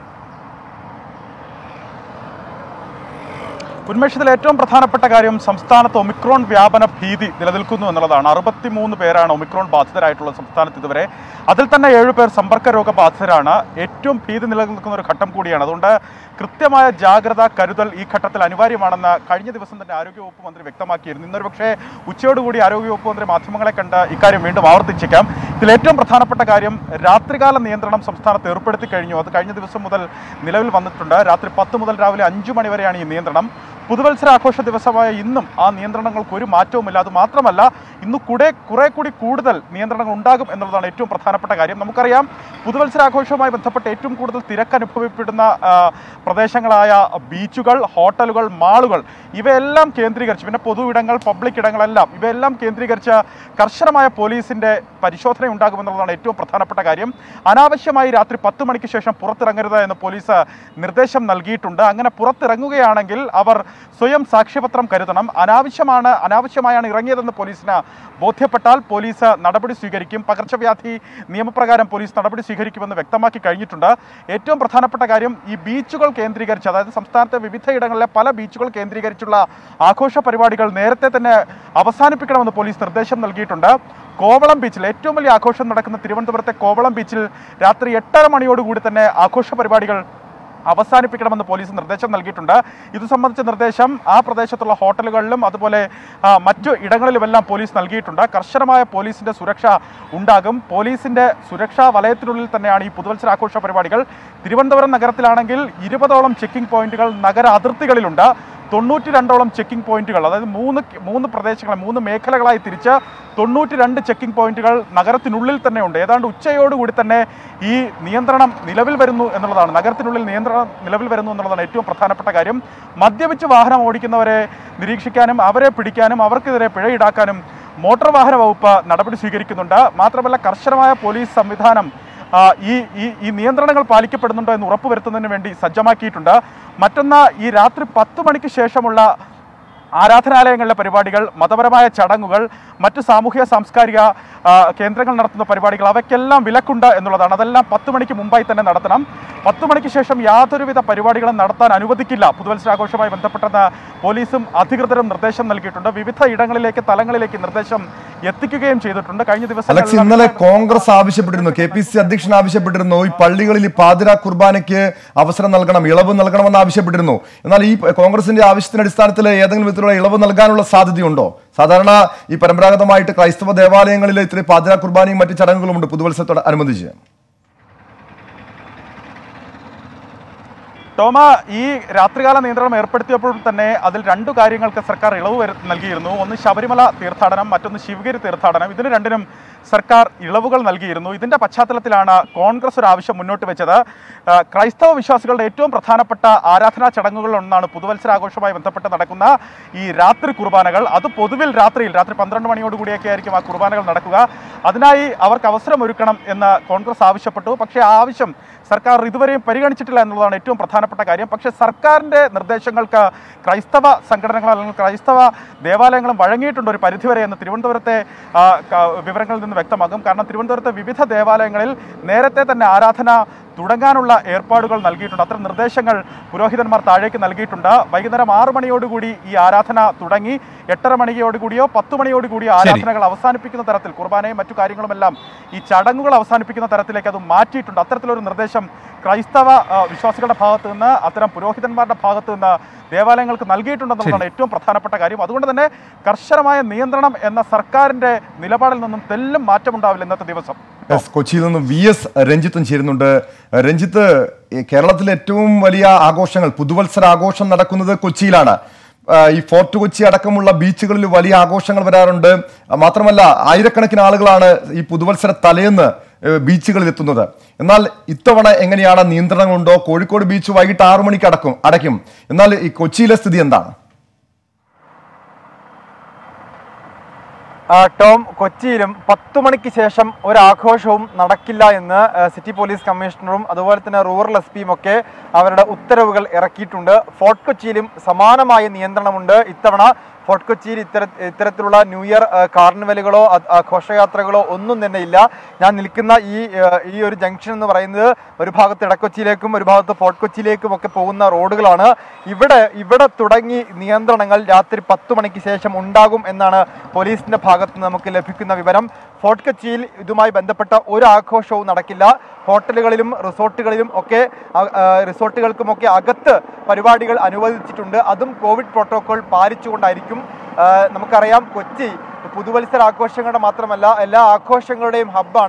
ഉന്മേഷത്തിൽ ഏറ്റവും പ്രധാനപ്പെട്ട കാര്യം സംസ്ഥാനത്ത് ഒമിക്രോൺ വ്യാപന ഭീതി നിലനിൽക്കുന്നു എന്നുള്ളതാണ് അറുപത്തിമൂന്ന് പേരാണ് ഒമിക്രോൺ ബാധിതരായിട്ടുള്ളത് സംസ്ഥാനത്ത് ഇതുവരെ അതിൽ തന്നെ ഏഴ് പേർ സമ്പർക്ക രോഗബാധിതരാണ് ഏറ്റവും ഭീതി നിലനിൽക്കുന്ന ഒരു ഘട്ടം കൂടിയാണ് അതുകൊണ്ട് കൃത്യമായ ജാഗ്രത കരുതൽ ഈ ഘട്ടത്തിൽ അനിവാര്യമാണെന്ന് കഴിഞ്ഞ ദിവസം തന്നെ ആരോഗ്യവകുപ്പ് മന്ത്രി വ്യക്തമാക്കിയിരുന്നു ഇന്നൊരു പക്ഷേ ഉച്ചയോടുകൂടി ആരോഗ്യവകുപ്പ് മന്ത്രി മാധ്യമങ്ങളെ കണ്ട് ഇക്കാര്യം വീണ്ടും ആവർത്തിച്ചേക്കാം ഇതിൽ ഏറ്റവും പ്രധാനപ്പെട്ട കാര്യം രാത്രികാല നിയന്ത്രണം സംസ്ഥാനത്ത് ഏർപ്പെടുത്തി കഴിഞ്ഞു അത് കഴിഞ്ഞ ദിവസം മുതൽ നിലവിൽ വന്നിട്ടുണ്ട് രാത്രി പത്ത് മുതൽ രാവിലെ അഞ്ചു മണി വരെയാണ് ഈ നിയന്ത്രണം പുതുവത്സരാഘോഷ ദിവസമായ ഇന്നും ആ നിയന്ത്രണങ്ങൾക്ക് ഒരു മാറ്റവുമില്ല അത് മാത്രമല്ല ഇന്ന് കുറെ കുറെ കൂടി കൂടുതൽ നിയന്ത്രണങ്ങൾ ഉണ്ടാകും എന്നുള്ളതാണ് ഏറ്റവും പ്രധാനപ്പെട്ട കാര്യം നമുക്കറിയാം പുതുവത്സരാഘോഷവുമായി ബന്ധപ്പെട്ട് ഏറ്റവും കൂടുതൽ തിരക്ക് അനുഭവപ്പെടുന്ന ആ, പ്രദേശങ്ങളായ ബീച്ചുകൾ ഹോട്ടലുകൾ മാളുകൾ ഇവയെല്ലാം കേന്ദ്രീകരിച്ച് പിന്നെ പൊതു ഇടങ്ങൾ പബ്ലിക് ഇടങ്ങളെല്ലാം ഇവയെല്ലാം കേന്ദ്രീകരിച്ച് കർശനമായ പോലീസിന്റെ പരിശോധന ഉണ്ടാകുമെന്നുള്ളതാണ് ഏറ്റവും പ്രധാനപ്പെട്ട കാര്യം അനാവശ്യമായി രാത്രി പത്ത് മണിക്ക് ശേഷം പുറത്തിറങ്ങരുത് എന്ന് പോലീസ് നിർദ്ദേശം നൽകിയിട്ടുണ്ട് അങ്ങനെ പുറത്തിറങ്ങുകയാണെങ്കിൽ അവർ സ്വയം സാക്ഷ്യപത്രം കരുതണം അനാവശ്യമാണ് അനാവശ്യമായാണ് ഇറങ്ങിയതെന്ന് പോലീസിന് ബോധ്യപ്പെട്ടാൽ പോലീസ് നടപടി സ്വീകരിക്കും പകർച്ചവ്യാധി നിയമപ്രകാരം പോലീസ് നടപടി സ്വീകരിക്കുമെന്ന് വ്യക്തമാക്കി കഴിഞ്ഞിട്ടുണ്ട് ഏറ്റവും പ്രധാനപ്പെട്ട കാര്യം ഈ ബീച്ചുകൾ കേന്ദ്രീകരിച്ച് അതായത് സംസ്ഥാനത്തെ വിവിധ ഇടങ്ങളിലെ പല ബീച്ചുകൾ കേന്ദ്രീകരിച്ചുള്ള ആഘോഷ പരിപാടികൾ നേരത്തെ തന്നെ അവസാനിപ്പിക്കണമെന്ന് പോലീസ് നിർദ്ദേശം നൽകിയിട്ടുണ്ട് കോവളം ബീച്ചിൽ ഏറ്റവും വലിയ ആഘോഷം നടക്കുന്ന തിരുവനന്തപുരത്തെ കോവളം ബീച്ചിൽ രാത്രി എട്ടര മണിയോടുകൂടി തന്നെ ആഘോഷ പരിപാടികൾ അവസാനിപ്പിക്കണമെന്ന് പോലീസ് നിർദ്ദേശം നൽകിയിട്ടുണ്ട് ഇത് സംബന്ധിച്ച നിർദ്ദേശം ആ പ്രദേശത്തുള്ള ഹോട്ടലുകളിലും അതുപോലെ ആ, മറ്റു ഇടങ്ങളിലുമെല്ലാം പോലീസ് നൽകിയിട്ടുണ്ട് കർശനമായ പോലീസിന്റെ സുരക്ഷ ഉണ്ടാകും പോലീസിന്റെ സുരക്ഷാ വലയത്തിനുള്ളിൽ തന്നെയാണ് ഈ പുതുവത്സരാഘോഷ പരിപാടികൾ തിരുവനന്തപുരം നഗരത്തിലാണെങ്കിൽ ഇരുപതോളം ചെക്കിംഗ് പോയിന്റുകൾ നഗര അതിർത്തികളിലുണ്ട് തൊണ്ണൂറ്റി രണ്ടോളം ചെക്കിംഗ് പോയിന്റുകൾ അതായത് മൂന്ന് മൂന്ന് പ്രദേശങ്ങളെ മൂന്ന് മേഖലകളായി തിരിച്ച് തൊണ്ണൂറ്റി രണ്ട് ചെക്കിംഗ് പോയിന്റുകൾ നഗരത്തിനുള്ളിൽ തന്നെ ഉണ്ട് ഏതാണ്ട് ഉച്ചയോടുകൂടി തന്നെ ഈ നിയന്ത്രണം നിലവിൽ വരുന്നു എന്നുള്ളതാണ് നഗരത്തിനുള്ളിൽ നിയന്ത്രണം നിലവിൽ വരുന്നു എന്നുള്ളതാണ് ഏറ്റവും പ്രധാനപ്പെട്ട കാര്യം മദ്യപിച്ച് വാഹനം ഓടിക്കുന്നവരെ നിരീക്ഷിക്കാനും അവരെ പിടിക്കാനും അവർക്കെതിരെ പിഴ ഈടാക്കാനും മോട്ടോർ വാഹന വകുപ്പ് നടപടി സ്വീകരിക്കുന്നുണ്ട് മാത്രമല്ല കർശനമായ പോലീസ് സംവിധാനം ആ, ഈ ഈ ഈ നിയന്ത്രണങ്ങൾ പാലിക്കപ്പെടുന്നുണ്ടോ എന്ന് ഉറപ്പുവരുത്തുന്നതിന് വേണ്ടി സജ്ജമാക്കിയിട്ടുണ്ട് മറ്റൊന്ന് ഈ രാത്രി പത്ത് മണിക്ക് ശേഷമുള്ള ആരാധനാലയങ്ങളിലെ പരിപാടികൾ മതപരമായ ചടങ്ങുകൾ മറ്റ് സാമൂഹ്യ സാംസ്കാരിക ആ, കേന്ദ്രങ്ങൾ നടത്തുന്ന പരിപാടികൾ അവയ്ക്കെല്ലാം വിലക്കുണ്ട് എന്നുള്ളതാണ് അതെല്ലാം പത്ത് മണിക്ക് മുമ്പായി തന്നെ നടത്തണം പത്ത് മണിക്ക് ശേഷം യാതൊരുവിധ പരിപാടികളും നടത്താൻ അനുവദിക്കില്ല പുതുവത്സരാഘോഷവുമായി ബന്ധപ്പെട്ടെന്ന് പോലീസും അധികൃതരും നിർദ്ദേശം നൽകിയിട്ടുണ്ട് വിവിധ ഇടങ്ങളിലേക്ക് തലങ്ങളിലേക്ക് നിർദ്ദേശം എത്തിക്കുകയും ചെയ്തിട്ടുണ്ട് കഴിഞ്ഞ അലക്സ് ദിവസം ഇന്നലെ കോൺഗ്രസ് ആവശ്യപ്പെട്ടിരുന്നു കെ പി സി അധ്യക്ഷൻ ആവശ്യപ്പെട്ടിരുന്നു ഈ പള്ളികളിൽ ഈ പാതിര കുർബാനയ്ക്ക് അവസരം നൽകണം ഇളവ് നൽകണമെന്ന് ആവശ്യപ്പെട്ടിരുന്നു എന്നാൽ ഈ കോൺഗ്രസിന്റെ ആവശ്യത്തിന്റെ അടിസ്ഥാനത്തിൽ ഏതെങ്കിലും വിധത്തിലുള്ള ഇളവ് നൽകാനുള്ള സാധ്യതയുണ്ടോ സാധാരണ ഈ പരമ്പരാഗതമായിട്ട് ക്രൈസ്തവ ദേവാലയങ്ങളിൽ ഇത്രയും പാതിര കുർബാനയും മറ്റു ചടങ്ങുകളുമുണ്ട് പുതുവത്സരത്തോട് അനുബന്ധിച്ച് ടോമ ഈ രാത്രികാല നിയന്ത്രണം ഏർപ്പെടുത്തിയപ്പോൾ തന്നെ അതിൽ രണ്ടു കാര്യങ്ങൾക്ക് സർക്കാർ ഇളവ് വരു- നൽകിയിരുന്നു ഒന്ന് ശബരിമല തീർത്ഥാടനം മറ്റൊന്ന് ശിവഗിരി തീർത്ഥാടനം ഇതിന് രണ്ടിനും സർക്കാർ ഇളവുകൾ നൽകിയിരുന്നു ഇതിന്റെ പശ്ചാത്തലത്തിലാണ് കോൺഗ്രസ് ഒരു ആവശ്യം മുന്നോട്ട് വെച്ചത് ആ, ക്രൈസ്തവ വിശ്വാസികളുടെ ഏറ്റവും പ്രധാനപ്പെട്ട ആരാധനാ ചടങ്ങുകളിൽ ഒന്നാണ് പുതുവത്സരാഘോഷവുമായി ബന്ധപ്പെട്ട് നടക്കുന്ന ഈ രാത്രി കുർബാനകൾ അത് പൊതുവിൽ രാത്രിയിൽ രാത്രി പന്ത്രണ്ട് മണിയോടുകൂടിയൊക്കെ ആയിരിക്കും ആ കുർബാനകൾ നടക്കുക അതിനായി അവർക്ക് അവസരം ഒരുക്കണം എന്ന് കോൺഗ്രസ് ആവശ്യപ്പെട്ടു പക്ഷേ ആ ആവശ്യം സർക്കാർ ഇതുവരെയും പരിഗണിച്ചിട്ടില്ല എന്നുള്ളതാണ് ഏറ്റവും പ്രധാനപ്പെട്ട കാര്യം പക്ഷേ സർക്കാരിൻ്റെ നിർദ്ദേശങ്ങൾക്ക് ക്രൈസ്തവ സംഘടനകൾ അല്ലെങ്കിൽ ക്രൈസ്തവ ദേവാലയങ്ങളും വഴങ്ങിയിട്ടുണ്ട് ഒരു പരിധിവരെ എന്ന് തിരുവനന്തപുരത്തെ ആ, ക- വിവരങ്ങളിൽ നിന്ന് വ്യക്തമാകും കാരണം തിരുവനന്തപുരത്തെ വിവിധ ദേവാലയങ്ങളിൽ നേരത്തെ തന്നെ ആരാധന തുടങ്ങാനുള്ള ഏർപ്പാടുകൾ നൽകിയിട്ടുണ്ട് അത്തരം നിർദ്ദേശങ്ങൾ പുരോഹിതന്മാർ താഴേക്ക് നൽകിയിട്ടുണ്ട് വൈകുന്നേരം ആറ് മണിയോടുകൂടി ഈ ആരാധന തുടങ്ങി എട്ടര മണിയോടുകൂടിയോ പത്ത് മണിയോടുകൂടിയോ ആരാധനകൾ അവസാനിപ്പിക്കുന്ന തരത്തിൽ കുർബാനയും മറ്റു കാര്യങ്ങളുമെല്ലാം ഈ ചടങ്ങുകൾ അവസാനിപ്പിക്കുന്ന തരത്തിലേക്ക് അത് മാറ്റിയിട്ടുണ്ട് അത്തരത്തിലൊരു നിർദ്ദേശം ക്രൈസ്തവ ആ, വിശ്വാസികളുടെ ഭാഗത്ത് നിന്ന് അത്തരം പുരോഹിതന്മാരുടെ ഭാഗത്ത് നിന്ന് ദേവാലയങ്ങൾക്ക് നൽകിയിട്ടുണ്ടെന്നുള്ളതാണ് ഏറ്റവും പ്രധാനപ്പെട്ട കാര്യം അതുകൊണ്ട് തന്നെ കർശനമായ നിയന്ത്രണം എന്ന സർക്കാരിന്റെ നിലപാടിൽ നിന്നും തെല്ലും മാറ്റമുണ്ടാവില്ല ഇന്നത്തെ ദിവസം എസ് കൊച്ചിയിൽ നിന്ന് വി എസ് രഞ്ജിത്തും ചേരുന്നുണ്ട് രഞ്ജിത്ത് ഈ കേരളത്തിലെ ഏറ്റവും വലിയ ആഘോഷങ്ങൾ പുതുവത്സര ആഘോഷം നടക്കുന്നത് കൊച്ചിയിലാണ് ആ, ഈ ഫോർട്ട് കൊച്ചി അടക്കമുള്ള ബീച്ചുകളിൽ വലിയ ആഘോഷങ്ങൾ വരാറുണ്ട് ആ, മാത്രമല്ല ആയിരക്കണക്കിന് ആളുകളാണ് ഈ പുതുവത്സര തലേന്ന് ഏ, ബീച്ചുകളിൽ എത്തുന്നത് എന്നാൽ ഇത്തവണ എങ്ങനെയാണ് നിയന്ത്രണങ്ങളുണ്ടോ കോഴിക്കോട് ബീച്ച് വൈകിട്ട് ആറു മണിക്ക് അടക്കും അടയ്ക്കും എന്നാൽ ഈ കൊച്ചിയിലെ സ്ഥിതി എന്താണ് ആ, ടോം കൊച്ചിയിലും പത്തു മണിക്ക് ശേഷം ഒരാഘോഷവും നടക്കില്ല എന്ന് ആ, സിറ്റി പോലീസ് കമ്മീഷണറും അതുപോലെ തന്നെ റൂറൽ എസ് പിയും ഒക്കെ അവരുടെ ഉത്തരവുകൾ ഇറക്കിയിട്ടുണ്ട് ഫോർട്ട് കൊച്ചിയിലും സമാനമായ നിയന്ത്രണമുണ്ട് ഇത്തവണ ഫോർട്ട് കൊച്ചിയിൽ ഇത്തര ഇത്തരത്തിലുള്ള ന്യൂ ഇയർ ആ, കാർണിവലുകളോ അത് ആ, ഘോഷയാത്രകളോ ഒന്നും തന്നെ ഇല്ല ഞാൻ നിൽക്കുന്ന ഈ ആ, ഈ ഒരു ജംഗ്ഷൻ എന്ന് പറയുന്നത് ഒരു ഭാഗത്ത് ഇടക്കൊച്ചിയിലേക്കും ഒരു ഭാഗത്ത് ഫോർട്ട് കൊച്ചിയിലേക്കും ഒക്കെ പോകുന്ന റോഡുകളാണ് ഇവിടെ ഇവിടെ തുടങ്ങി നിയന്ത്രണങ്ങൾ രാത്രി പത്ത് മണിക്ക് ശേഷം ഉണ്ടാകും എന്നാണ് പോലീസിന്റെ ഭാഗത്ത് നിന്ന് നമുക്ക് ലഭിക്കുന്ന വിവരം ഫോർട്ട് കൊച്ചിയിൽ ഇതുമായി ബന്ധപ്പെട്ട ഒരു ആഘോഷവും നടക്കില്ല ഹോട്ടലുകളിലും റിസോർട്ടുകളിലും ഒക്കെ അ- ആ, റിസോർട്ടുകൾക്കുമൊക്കെ അകത്ത് പരിപാടികൾ അനുവദിച്ചിട്ടുണ്ട് അതും കോവിഡ് പ്രോട്ടോകോൾ പാലിച്ചുകൊണ്ടായിരിക്കും ആ, നമുക്കറിയാം കൊച്ചി പുതുവത്സര ആഘോഷങ്ങളുടെ മാത്രമല്ല എല്ലാ ആഘോഷങ്ങളുടെയും ഹബ്ബാണ്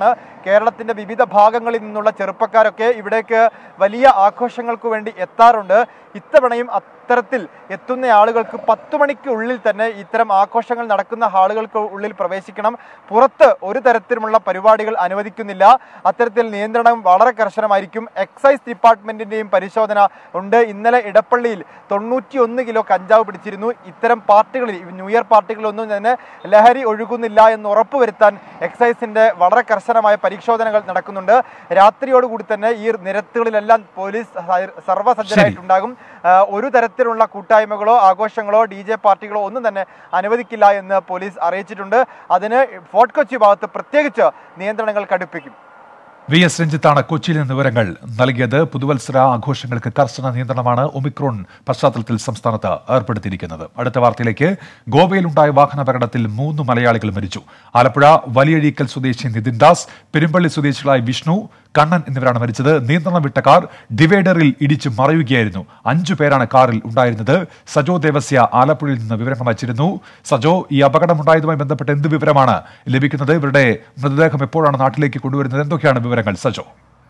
കേരളത്തിന്റെ വിവിധ ഭാഗങ്ങളിൽ നിന്നുള്ള ചെറുപ്പക്കാരൊക്കെ ഇവിടേക്ക് വലിയ ആഘോഷങ്ങൾക്ക് വേണ്ടി എത്താറുണ്ട് ഇത്തവണയും അത്തരത്തിൽ എത്തുന്ന ആളുകൾക്ക് പത്ത് മണിക്ക് ഉള്ളിൽ തന്നെ ഇത്തരം ആഘോഷങ്ങൾ നടക്കുന്ന ഹാളുകൾക്ക് ഉള്ളിൽ പ്രവേശിക്കണം പുറത്ത് ഒരു തരത്തിലുമുള്ള പരിപാടികൾ അനുവദിക്കുന്നില്ല അത്തരത്തിൽ നിയന്ത്രണം വളരെ കർശനമായിരിക്കും എക്സൈസ് ഡിപ്പാർട്ട്മെന്റിന്റെയും പരിശോധന ഉണ്ട് ഇന്നലെ ഇടപ്പള്ളിയിൽ തൊണ്ണൂറ്റി ഒന്ന് കിലോ കഞ്ചാവ് പിടിച്ചിരുന്നു ഇത്തരം പാർട്ടികളിൽ ഈ ന്യൂ ഇയർ പാർട്ടികളിലൊന്നും തന്നെ ലഹരി ഒഴുകുന്നില്ല എന്ന് ഉറപ്പുവരുത്താൻ എക്സൈസിന്റെ വളരെ കർശനമായ പരിശോധനകൾ നടക്കുന്നുണ്ട് രാത്രിയോടുകൂടി തന്നെ ഈ നിരത്തുകളിലെല്ലാം പോലീസ് സ- സർവ്വസജ്ജരായിട്ടുണ്ടാകും ആ, ഒരു തരത്തിലുള്ള കൂട്ടായ്മകളോ ആഘോഷങ്ങളോ ഡി ജെ പാർട്ടികളോ ഒന്നും തന്നെ അനുവദിക്കില്ല എന്ന് പോലീസ് അറിയിച്ചിട്ടുണ്ട് അതിന് ഫോർട്ട് കൊച്ചി ഭാഗത്ത് പ്രത്യേകിച്ച് നിയന്ത്രണങ്ങൾ കടുപ്പിക്കും വി എസ് രഞ്ജിത്താണ് കൊച്ചിയിൽ നിന്ന് വിവരങ്ങൾ നൽകിയത് പുതുവത്സര ആഘോഷങ്ങൾക്ക് കർശന നിയന്ത്രണമാണ് ഒമിക്രോൺ പശ്ചാത്തലത്തിൽ സംസ്ഥാനത്ത് ഏർപ്പെടുത്തിയിരിക്കുന്നത് അടുത്ത വാർത്തയിലേക്ക് ഗോവയിലുണ്ടായ വാഹനാപകടത്തിൽ മൂന്ന് മലയാളികൾ മരിച്ചു ആലപ്പുഴ വലിയഴീക്കൽ സ്വദേശി നിതിൻ ദാസ് പെരുമ്പള്ളി സ്വദേശികളായ വിഷ്ണു കണ്ണൻ എന്നിവരാണ് മരിച്ചത് നിയന്ത്രണം വിട്ട കാർ ഡിവൈഡറിൽ ഇടിച്ച് മറയുകയായിരുന്നു അഞ്ചു പേരാണ് കാറിൽ ഉണ്ടായിരുന്നത് സജോ ദേവസ്യ ആലപ്പുഴയിൽ നിന്ന് വിവരങ്ങൾ വച്ചിരുന്നു സജോ ഈ അപകടമുണ്ടായതുമായി ബന്ധപ്പെട്ട് എന്ത് വിവരമാണ് ലഭിക്കുന്നത് ഇവരുടെ മൃതദേഹം എപ്പോഴാണ് നാട്ടിലേക്ക് കൊണ്ടുവരുന്നത് എന്തൊക്കെയാണ് വിവരങ്ങൾ സജോ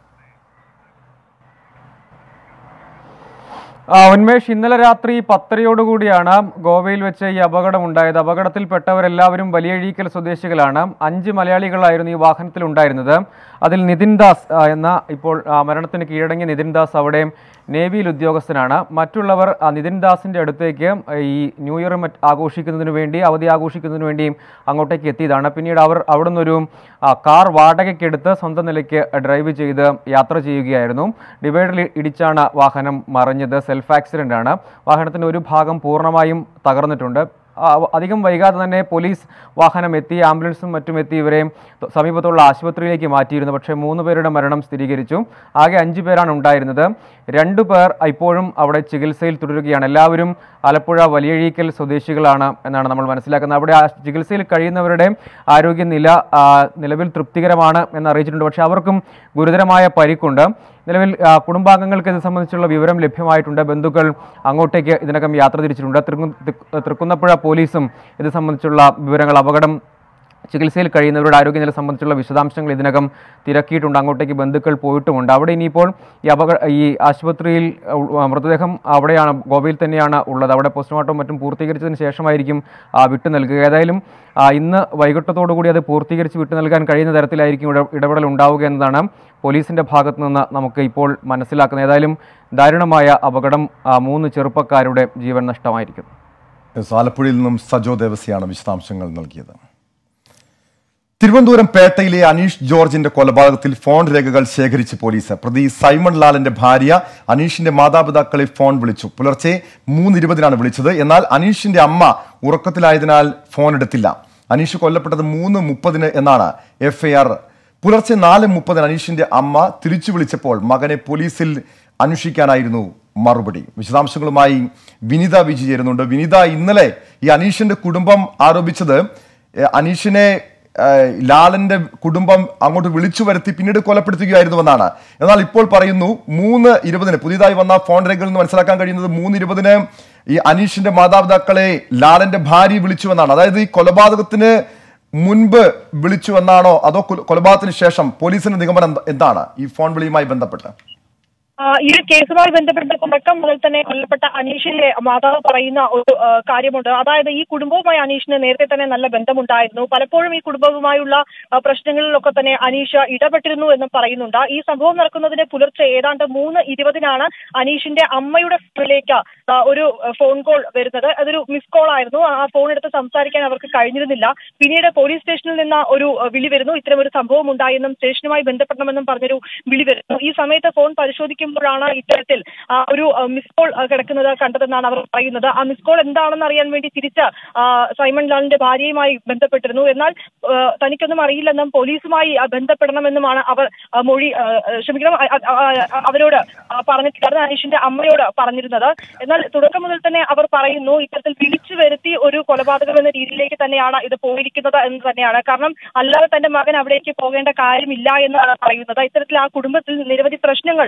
ആ, ഉന്മേഷ് ഇന്നലെ രാത്രി പത്തരയോടുകൂടിയാണ് ഗോവയിൽ വെച്ച് ഈ അപകടം ഉണ്ടായത് അപകടത്തിൽപ്പെട്ടവരെല്ലാവരും വലിയഴീക്കൽ സ്വദേശികളാണ് അഞ്ച് മലയാളികളായിരുന്നു ഈ വാഹനത്തിൽ ഉണ്ടായിരുന്നത് അതിൽ നിതിൻ ദാസ് ആ, എന്ന ഇപ്പോൾ ആ, മരണത്തിന് കീഴടങ്ങിയ നിതിൻ ദാസ് അവിടെ നേവിയിൽ ഉദ്യോഗസ്ഥനാണ് മറ്റുള്ളവർ ആ, നിതിൻ ദാസിന്റെ അടുത്തേക്ക് ഈ ന്യൂ ഇയർ മറ്റ് ആഘോഷിക്കുന്നതിന് വേണ്ടി അവധി ആഘോഷിക്കുന്നതിന് വേണ്ടിയും അങ്ങോട്ടേക്ക് എത്തിയതാണ് പിന്നീട് അവർ അവിടെ നിന്നൊരു ആ, കാർ വാടകയ്ക്കെടുത്ത് സ്വന്തം നിലയ്ക്ക് ഡ്രൈവ് ചെയ്ത് യാത്ര ചെയ്യുകയായിരുന്നു ഡിവൈഡറിൽ ഇടിച്ചാണ് വാഹനം മറിഞ്ഞത് സെൽഫ് ആക്സിഡന്റ് ആണ് വാഹനത്തിന്റെ ഒരു ഭാഗം പൂർണ്ണമായും തകർന്നിട്ടുണ്ട് ആ, അധികം വൈകാതെ തന്നെ പോലീസ് വാഹനം എത്തി ആംബുലൻസും മറ്റും എത്തി ഇവരെ ത- സമീപത്തുള്ള ആശുപത്രിയിലേക്ക് മാറ്റിയിരുന്നു പക്ഷേ മൂന്ന് പേരുടെ മരണം സ്ഥിരീകരിച്ചു ആകെ അഞ്ചു പേരാണ് ഉണ്ടായിരുന്നത് രണ്ടു പേർ ഇപ്പോഴും അവിടെ ചികിത്സയിൽ തുടരുകയാണ് എല്ലാവരും ആലപ്പുഴ വലിയഴീക്കൽ സ്വദേശികളാണ് എന്നാണ് നമ്മൾ മനസ്സിലാക്കുന്നത് അവിടെ ആ ചികിത്സയിൽ കഴിയുന്നവരുടെ ആരോഗ്യനില ആ, നിലവിൽ തൃപ്തികരമാണ് എന്ന് അറിയിച്ചിട്ടുണ്ട് പക്ഷേ അവർക്കും ഗുരുതരമായ പരിക്കുണ്ട് നിലവിൽ ആ, കുടുംബാംഗങ്ങൾക്ക് ഇത് സംബന്ധിച്ചുള്ള വിവരം ലഭ്യമായിട്ടുണ്ട് ബന്ധുക്കൾ അങ്ങോട്ടേക്ക് ഇതിനകം യാത്ര തിരിച്ചിട്ടുണ്ട് തൃക്കു- തൃ- തൃക്കുന്നപ്പുഴ പോലീസും ഇത് സംബന്ധിച്ചുള്ള വിവരങ്ങൾ അപകടം ചികിത്സയിൽ കഴിയുന്നവരുടെ ആരോഗ്യനില സംബന്ധിച്ചുള്ള വിശദാംശങ്ങൾ ഇതിനകം തിരക്കിയിട്ടുണ്ട് അങ്ങോട്ടേക്ക് ബന്ധുക്കൾ പോയിട്ടുമുണ്ട് അവിടെ ഇനിയിപ്പോൾ ഈ അപകട ഈ ആശുപത്രിയിൽ ഉ- മൃതദേഹം അവിടെയാണ് ഗോവയിൽ തന്നെയാണ് ഉള്ളത് അവിടെ പോസ്റ്റ്മോർട്ടം മറ്റും പൂർത്തീകരിച്ചതിന് ശേഷമായിരിക്കും ആ, വിട്ടു നൽകുക ഏതായാലും ആ, ഇന്ന് വൈകിട്ടത്തോടുകൂടി അത് പൂർത്തീകരിച്ച് വിട്ടു നൽകാൻ കഴിയുന്ന തരത്തിലായിരിക്കും ഇട- ഇടപെടൽ ഉണ്ടാവുക എന്നതാണ് പോലീസിന്റെ ഭാഗത്തു നിന്ന് നമുക്ക് ഇപ്പോൾ മനസ്സിലാക്കുന്നത് ഏതായാലും ദാരുണമായ അപകടം ആ, മൂന്ന് ചെറുപ്പക്കാരുടെ ജീവൻ നഷ്ടമായിരിക്കും ആലപ്പുഴയിൽ നിന്നും സജോ ദേവസിയാണ് വിശദാംശങ്ങൾ നൽകിയത് തിരുവനന്തപുരം പേട്ടയിലെ അനീഷ് ജോർജിന്റെ കൊലപാതകത്തിൽ ഫോൺ രേഖകൾ ശേഖരിച്ച് പോലീസ് പ്രതി സൈമൺ ലാലിന്റെ ഭാര്യ അനീഷിന്റെ മാതാപിതാക്കളെ ഫോൺ വിളിച്ചു പുലർച്ചെ മൂന്ന് ഇരുപതിനാണ് വിളിച്ചത് എന്നാൽ അനീഷിന്റെ അമ്മ ഉറക്കത്തിലായതിനാൽ ഫോൺ എടുത്തില്ല അനീഷ് കൊല്ലപ്പെട്ടത് മൂന്ന് മുപ്പതിന് എന്നാണ് എഫ്ഐആർ പുലർച്ചെ നാല് മുപ്പതിന് അനീഷിന്റെ അമ്മ തിരിച്ചു വിളിച്ചപ്പോൾ മകനെ പോലീസിൽ അന്വേഷിക്കാനായിരുന്നു മറുപടി വിശദാംശങ്ങളുമായി വിനിത വിജി ചേരുന്നുണ്ട് വിനിത ഇന്നലെ ഈ അനീഷിന്റെ കുടുംബം ആരോപിച്ചത് ഏഹ്, അനീഷിനെ ഏഹ്, ലാലന്റെ കുടുംബം അങ്ങോട്ട് വിളിച്ചു വരുത്തി പിന്നീട് കൊലപ്പെടുത്തുകയായിരുന്നുവെന്നാണ് എന്നാൽ ഇപ്പോൾ പറയുന്നു മൂന്ന് ഇരുപതിന് പുതിയതായി വന്ന ഫോൺ രേഖകളിൽ നിന്ന് മനസ്സിലാക്കാൻ കഴിയുന്നത് മൂന്ന് ഇരുപതിന് ഈ അനീഷിന്റെ മാതാപിതാക്കളെ ലാലന്റെ ഭാര്യ വിളിച്ചുവെന്നാണ് അതായത് ഈ കൊലപാതകത്തിന് മുൻപ് വിളിച്ചുവെന്നാണോ അതോ കൊല- കൊലപാതകത്തിന് ശേഷം പോലീസിന്റെ നിഗമനം എന്ത- എന്താണ് ഈ ഫോൺ വിളിയുമായി ബന്ധപ്പെട്ട് ആ, ഈ ഒരു കേസുമായി ബന്ധപ്പെട്ട് തുടക്കം മുതൽ തന്നെ കൊല്ലപ്പെട്ട അനീഷിന്റെ മാതാവ് പറയുന്ന ഒരു ആ, കാര്യമുണ്ട് അതായത് ഈ കുടുംബവുമായി അനീഷിന് നേരത്തെ തന്നെ നല്ല ബന്ധമുണ്ടായിരുന്നു പലപ്പോഴും ഈ കുടുംബവുമായുള്ള ആ, പ്രശ്നങ്ങളിലൊക്കെ തന്നെ അനീഷ് ഇടപെട്ടിരുന്നു എന്നും പറയുന്നുണ്ട് ഈ സംഭവം നടക്കുന്നതിന് പുലർച്ചെ ഏതാണ്ട് മൂന്ന് ഇരുപതിനാണ് അനീഷിന്റെ അമ്മയുടെ ഫോണിലേക്ക് ആ, ഒരു ഫോൺ കോൾ വരുന്നത് അതൊരു മിസ് കോൾ ആയിരുന്നു ആ ഫോൺ എടുത്ത് സംസാരിക്കാൻ അവർക്ക് കഴിഞ്ഞിരുന്നില്ല പിന്നീട് പോലീസ് സ്റ്റേഷനിൽ നിന്ന് ഒരു ആ, വിളി വരുന്നു ഇത്തരം ഒരു സംഭവം ഉണ്ടായെന്നും സ്റ്റേഷനുമായി ബന്ധപ്പെടണമെന്നും പറഞ്ഞൊരു വിളി വരുന്നു ഈ സമയത്ത് ഫോൺ പരിശോധിക്കുമ്പോഴാണ് ഇത്തരത്തിൽ ആ, ഒരു ആ, മിസ് കോൾ ആ, കിടക്കുന്നത് കണ്ടതെന്നാണ് അവർ പറയുന്നത് ആ മിസ് കോൾ എന്താണെന്ന് അറിയാൻ വേണ്ടി തിരിച്ച് ആ, സൈമൺ ലാലിന്റെ ഭാര്യയുമായി ബന്ധപ്പെട്ടിരുന്നു എന്നാൽ ആ, തനിക്കൊന്നും അറിയില്ലെന്നും പോലീസുമായി ആ, ബന്ധപ്പെടണമെന്നുമാണ് അവർ ആ, മൊഴി ആ, ക്ഷമിക്കണം ആ, ആ, ആ, അവരോട് ആ, പറഞ്ഞിട്ടുള്ളത് അനീഷിന്റെ അമ്മയോട് പറഞ്ഞിരുന്നത് എന്നാൽ തുടക്കം മുതൽ തന്നെ അവർ പറയുന്നു ഇത്തരത്തിൽ വിളിച്ചു വരുത്തി ഒരു കൊലപാതകം എന്ന രീതിയിലേക്ക് തന്നെയാണ് ഇത് പോയിരിക്കുന്നത് എന്ന് തന്നെയാണ് കാരണം അല്ലാതെ തന്റെ മകൻ അവിടേക്ക് പോകേണ്ട കാര്യമില്ല എന്നാണ് പറയുന്നത് ഇത്തരത്തിൽ ആ കുടുംബത്തിൽ നിരവധി പ്രശ്നങ്ങൾ ആ,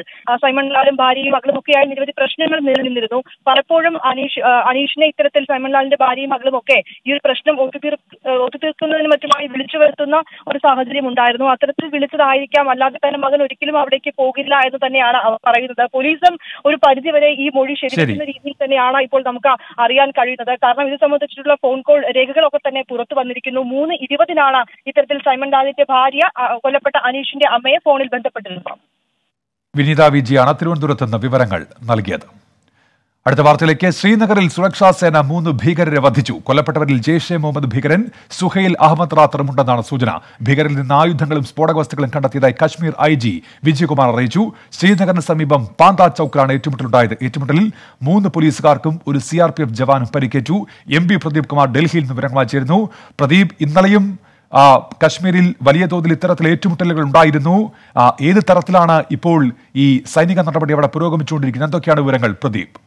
സൈമൺ ലാലും ഭാര്യയും മകളും ഒക്കെയായി നിരവധി പ്രശ്നങ്ങൾ നിലനിന്നിരുന്നു പലപ്പോഴും അനീഷ് ആ, അനീഷിനെ ഇത്തരത്തിൽ സൈമൺ ലാലിന്റെ ഭാര്യയും മകളും ഒക്കെ ഈ ഒരു പ്രശ്നം ഒത്തുതീർ ഏഹ് ഒത്തുതീർക്കുന്നതിന് മറ്റുമായി വിളിച്ചു വരുത്തുന്ന ഒരു സാഹചര്യം ഉണ്ടായിരുന്നു അത്തരത്തിൽ വിളിച്ചതായിരിക്കാം അല്ലാതെ തന്നെ മകൻ ഒരിക്കലും അവിടേക്ക് പോകില്ല എന്ന് തന്നെയാണ് അവർ പറയുന്നത് പോലീസും ഒരു പരിധിവരെ ഈ മൊഴി ശരിവെക്കുന്ന രീതിയിൽ തന്നെയാണ് ഇപ്പോൾ നമുക്ക് അറിയാൻ കഴിയുന്നത് കാരണം ഇത് സംബന്ധിച്ചിട്ടുള്ള ഫോൺ കോൾ രേഖകളൊക്കെ തന്നെ പുറത്തു വന്നിരിക്കുന്നു മൂന്ന് ഇരുപതിനാണ് ഇത്തരത്തിൽ സൈമൺ ലാലിന്റെ ഭാര്യ ആ, കൊല്ലപ്പെട്ട അനീഷിന്റെ അമ്മയെ ഫോണിൽ ബന്ധപ്പെട്ടിരുന്നത് വിനീത വിജിയാണ് തിരുവനന്തപുരത്ത് നിന്ന് വിവരങ്ങൾ നൽകിയത് അടുത്ത വാർത്തയിലേക്ക് ശ്രീനഗറിൽ സുരക്ഷാ സേന മൂന്ന് ഭീകരരെ വധിച്ചു കൊല്ലപ്പെട്ടവരിൽ ജെയ്ഷെ മുഹമ്മദ് ഭീകരൻ സുഹൈൽ അഹമ്മദ് റാത്തറും ഉണ്ടെന്നാണ് സൂചന ഭീകരിൽ നിന്ന് ആയുധങ്ങളും സ്ഫോടക വസ്തുക്കളും കണ്ടെത്തിയതായി കശ്മീർ ഐ ജി വിജയകുമാർ അറിയിച്ചു ശ്രീനഗറിന് സമീപം പാന്താ ചൌക്കിലാണ് ഏറ്റുമുട്ടലുണ്ടായത് ഏറ്റുമുട്ടലിൽ മൂന്ന് പോലീസുകാർക്കും ഒരു സി ആർ പി എഫ് ജവാനും പരിക്കേറ്റു എം പി പ്രദീപ് കുമാർ ഡൽഹിയിൽ നിന്ന് വിവരങ്ങൾ ചേരുന്നു പ്രദീപ് ഇന്നലെയും ആ, കശ്മീരിൽ വലിയ തോതിൽ ഇത്തരത്തിൽ ഏറ്റുമുട്ടലുകൾ ഉണ്ടായിരുന്നു ആ, ഏത് തരത്തിലാണ് ഇപ്പോൾ ഈ സൈനിക നടപടി അവിടെ പുരോഗമിച്ചുകൊണ്ടിരിക്കുന്നത് എന്തൊക്കെയാണ് വിവരങ്ങൾ പ്രദീപ്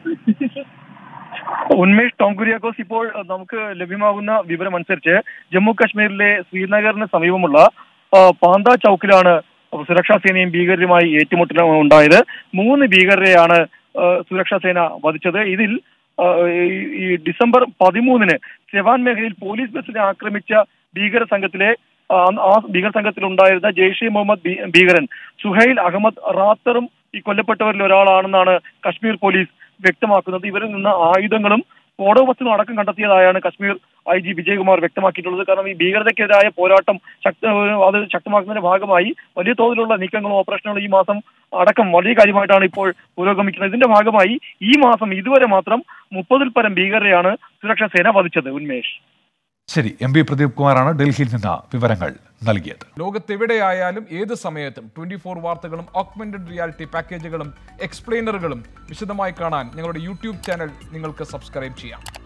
ഉന്മേഷ് ടോം കുര്യാക്കോസ് ഇപ്പോൾ അഹ്, നമുക്ക് ലഭ്യമാകുന്ന വിവരം അനുസരിച്ച് ജമ്മു കാശ്മീരിലെ ശ്രീനഗറിന് സമീപമുള്ള അഹ്, പാന്ത ചൌക്കിലാണ് സുരക്ഷാ സേനയും ഭീകരരുമായി ഏറ്റുമുട്ടൽ ഉണ്ടായത് മൂന്ന് ഭീകരരെയാണ് അഹ്, സുരക്ഷാ സേന വധിച്ചത് ഇതിൽ അഹ്, ഈ- ഈ ഡിസംബർ പതിമൂന്നിന് സെവാൻ മേഖലയിൽ പോലീസ് ബസ്സിനെ ആക്രമിച്ച ഭീകര സംഘത്തിലെ ആ ആ ഭീകര സംഘത്തിൽ ഉണ്ടായിരുന്ന ജെയ്ഷെ മുഹമ്മദ് ഭീ- ഭീകരൻ സുഹൈൽ അഹമ്മദ് റാത്തറും ഈ കൊല്ലപ്പെട്ടവരിൽ ഒരാളാണെന്നാണ് കശ്മീർ പോലീസ് വ്യക്തമാക്കുന്നത് ഇവരിൽ നിന്ന് ആയുധങ്ങളും സ്ഫോടക വസ്തുക്കളും അടക്കം കണ്ടെത്തിയതായാണ് കശ്മീർ ഐ ജി വിജയകുമാർ വ്യക്തമാക്കിയിട്ടുള്ളത് കാരണം ഈ ഭീകരതയ്ക്കെതിരായ പോരാട്ടം ശക്ത അത് ശക്തമാക്കുന്നതിന്റെ ഭാഗമായി വലിയ തോതിലുള്ള നീക്കങ്ങളും ഓപ്പറേഷനുകളും ഈ മാസം അടക്കം വലിയ കാര്യമായിട്ടാണ് ഇപ്പോൾ പുരോഗമിക്കുന്നത് ഇതിന്റെ ഭാഗമായി ഈ മാസം ഇതുവരെ മാത്രം മുപ്പതിൽ പരം ഭീകരരെയാണ് സുരക്ഷാ സേന വധിച്ചത് ഉന്മേഷ് ശരി എം പി പ്രദീപ് കുമാറാണ് ഡൽഹിയിൽ നിന്ന് വിവരങ്ങൾ നൽകിയത് ലോകത്തെവിടെയായാലും ഏത് സമയത്തും ട്വന്റി ഫോർ വാർത്തകളും ഓഗ്മെന്റഡ് റിയാലിറ്റി പാക്കേജുകളും എക്സ്പ്ലെയിനറുകളും വിശദമായി കാണാൻ ഞങ്ങളുടെ യൂട്യൂബ് ചാനൽ നിങ്ങൾക്ക് സബ്സ്ക്രൈബ് ചെയ്യാം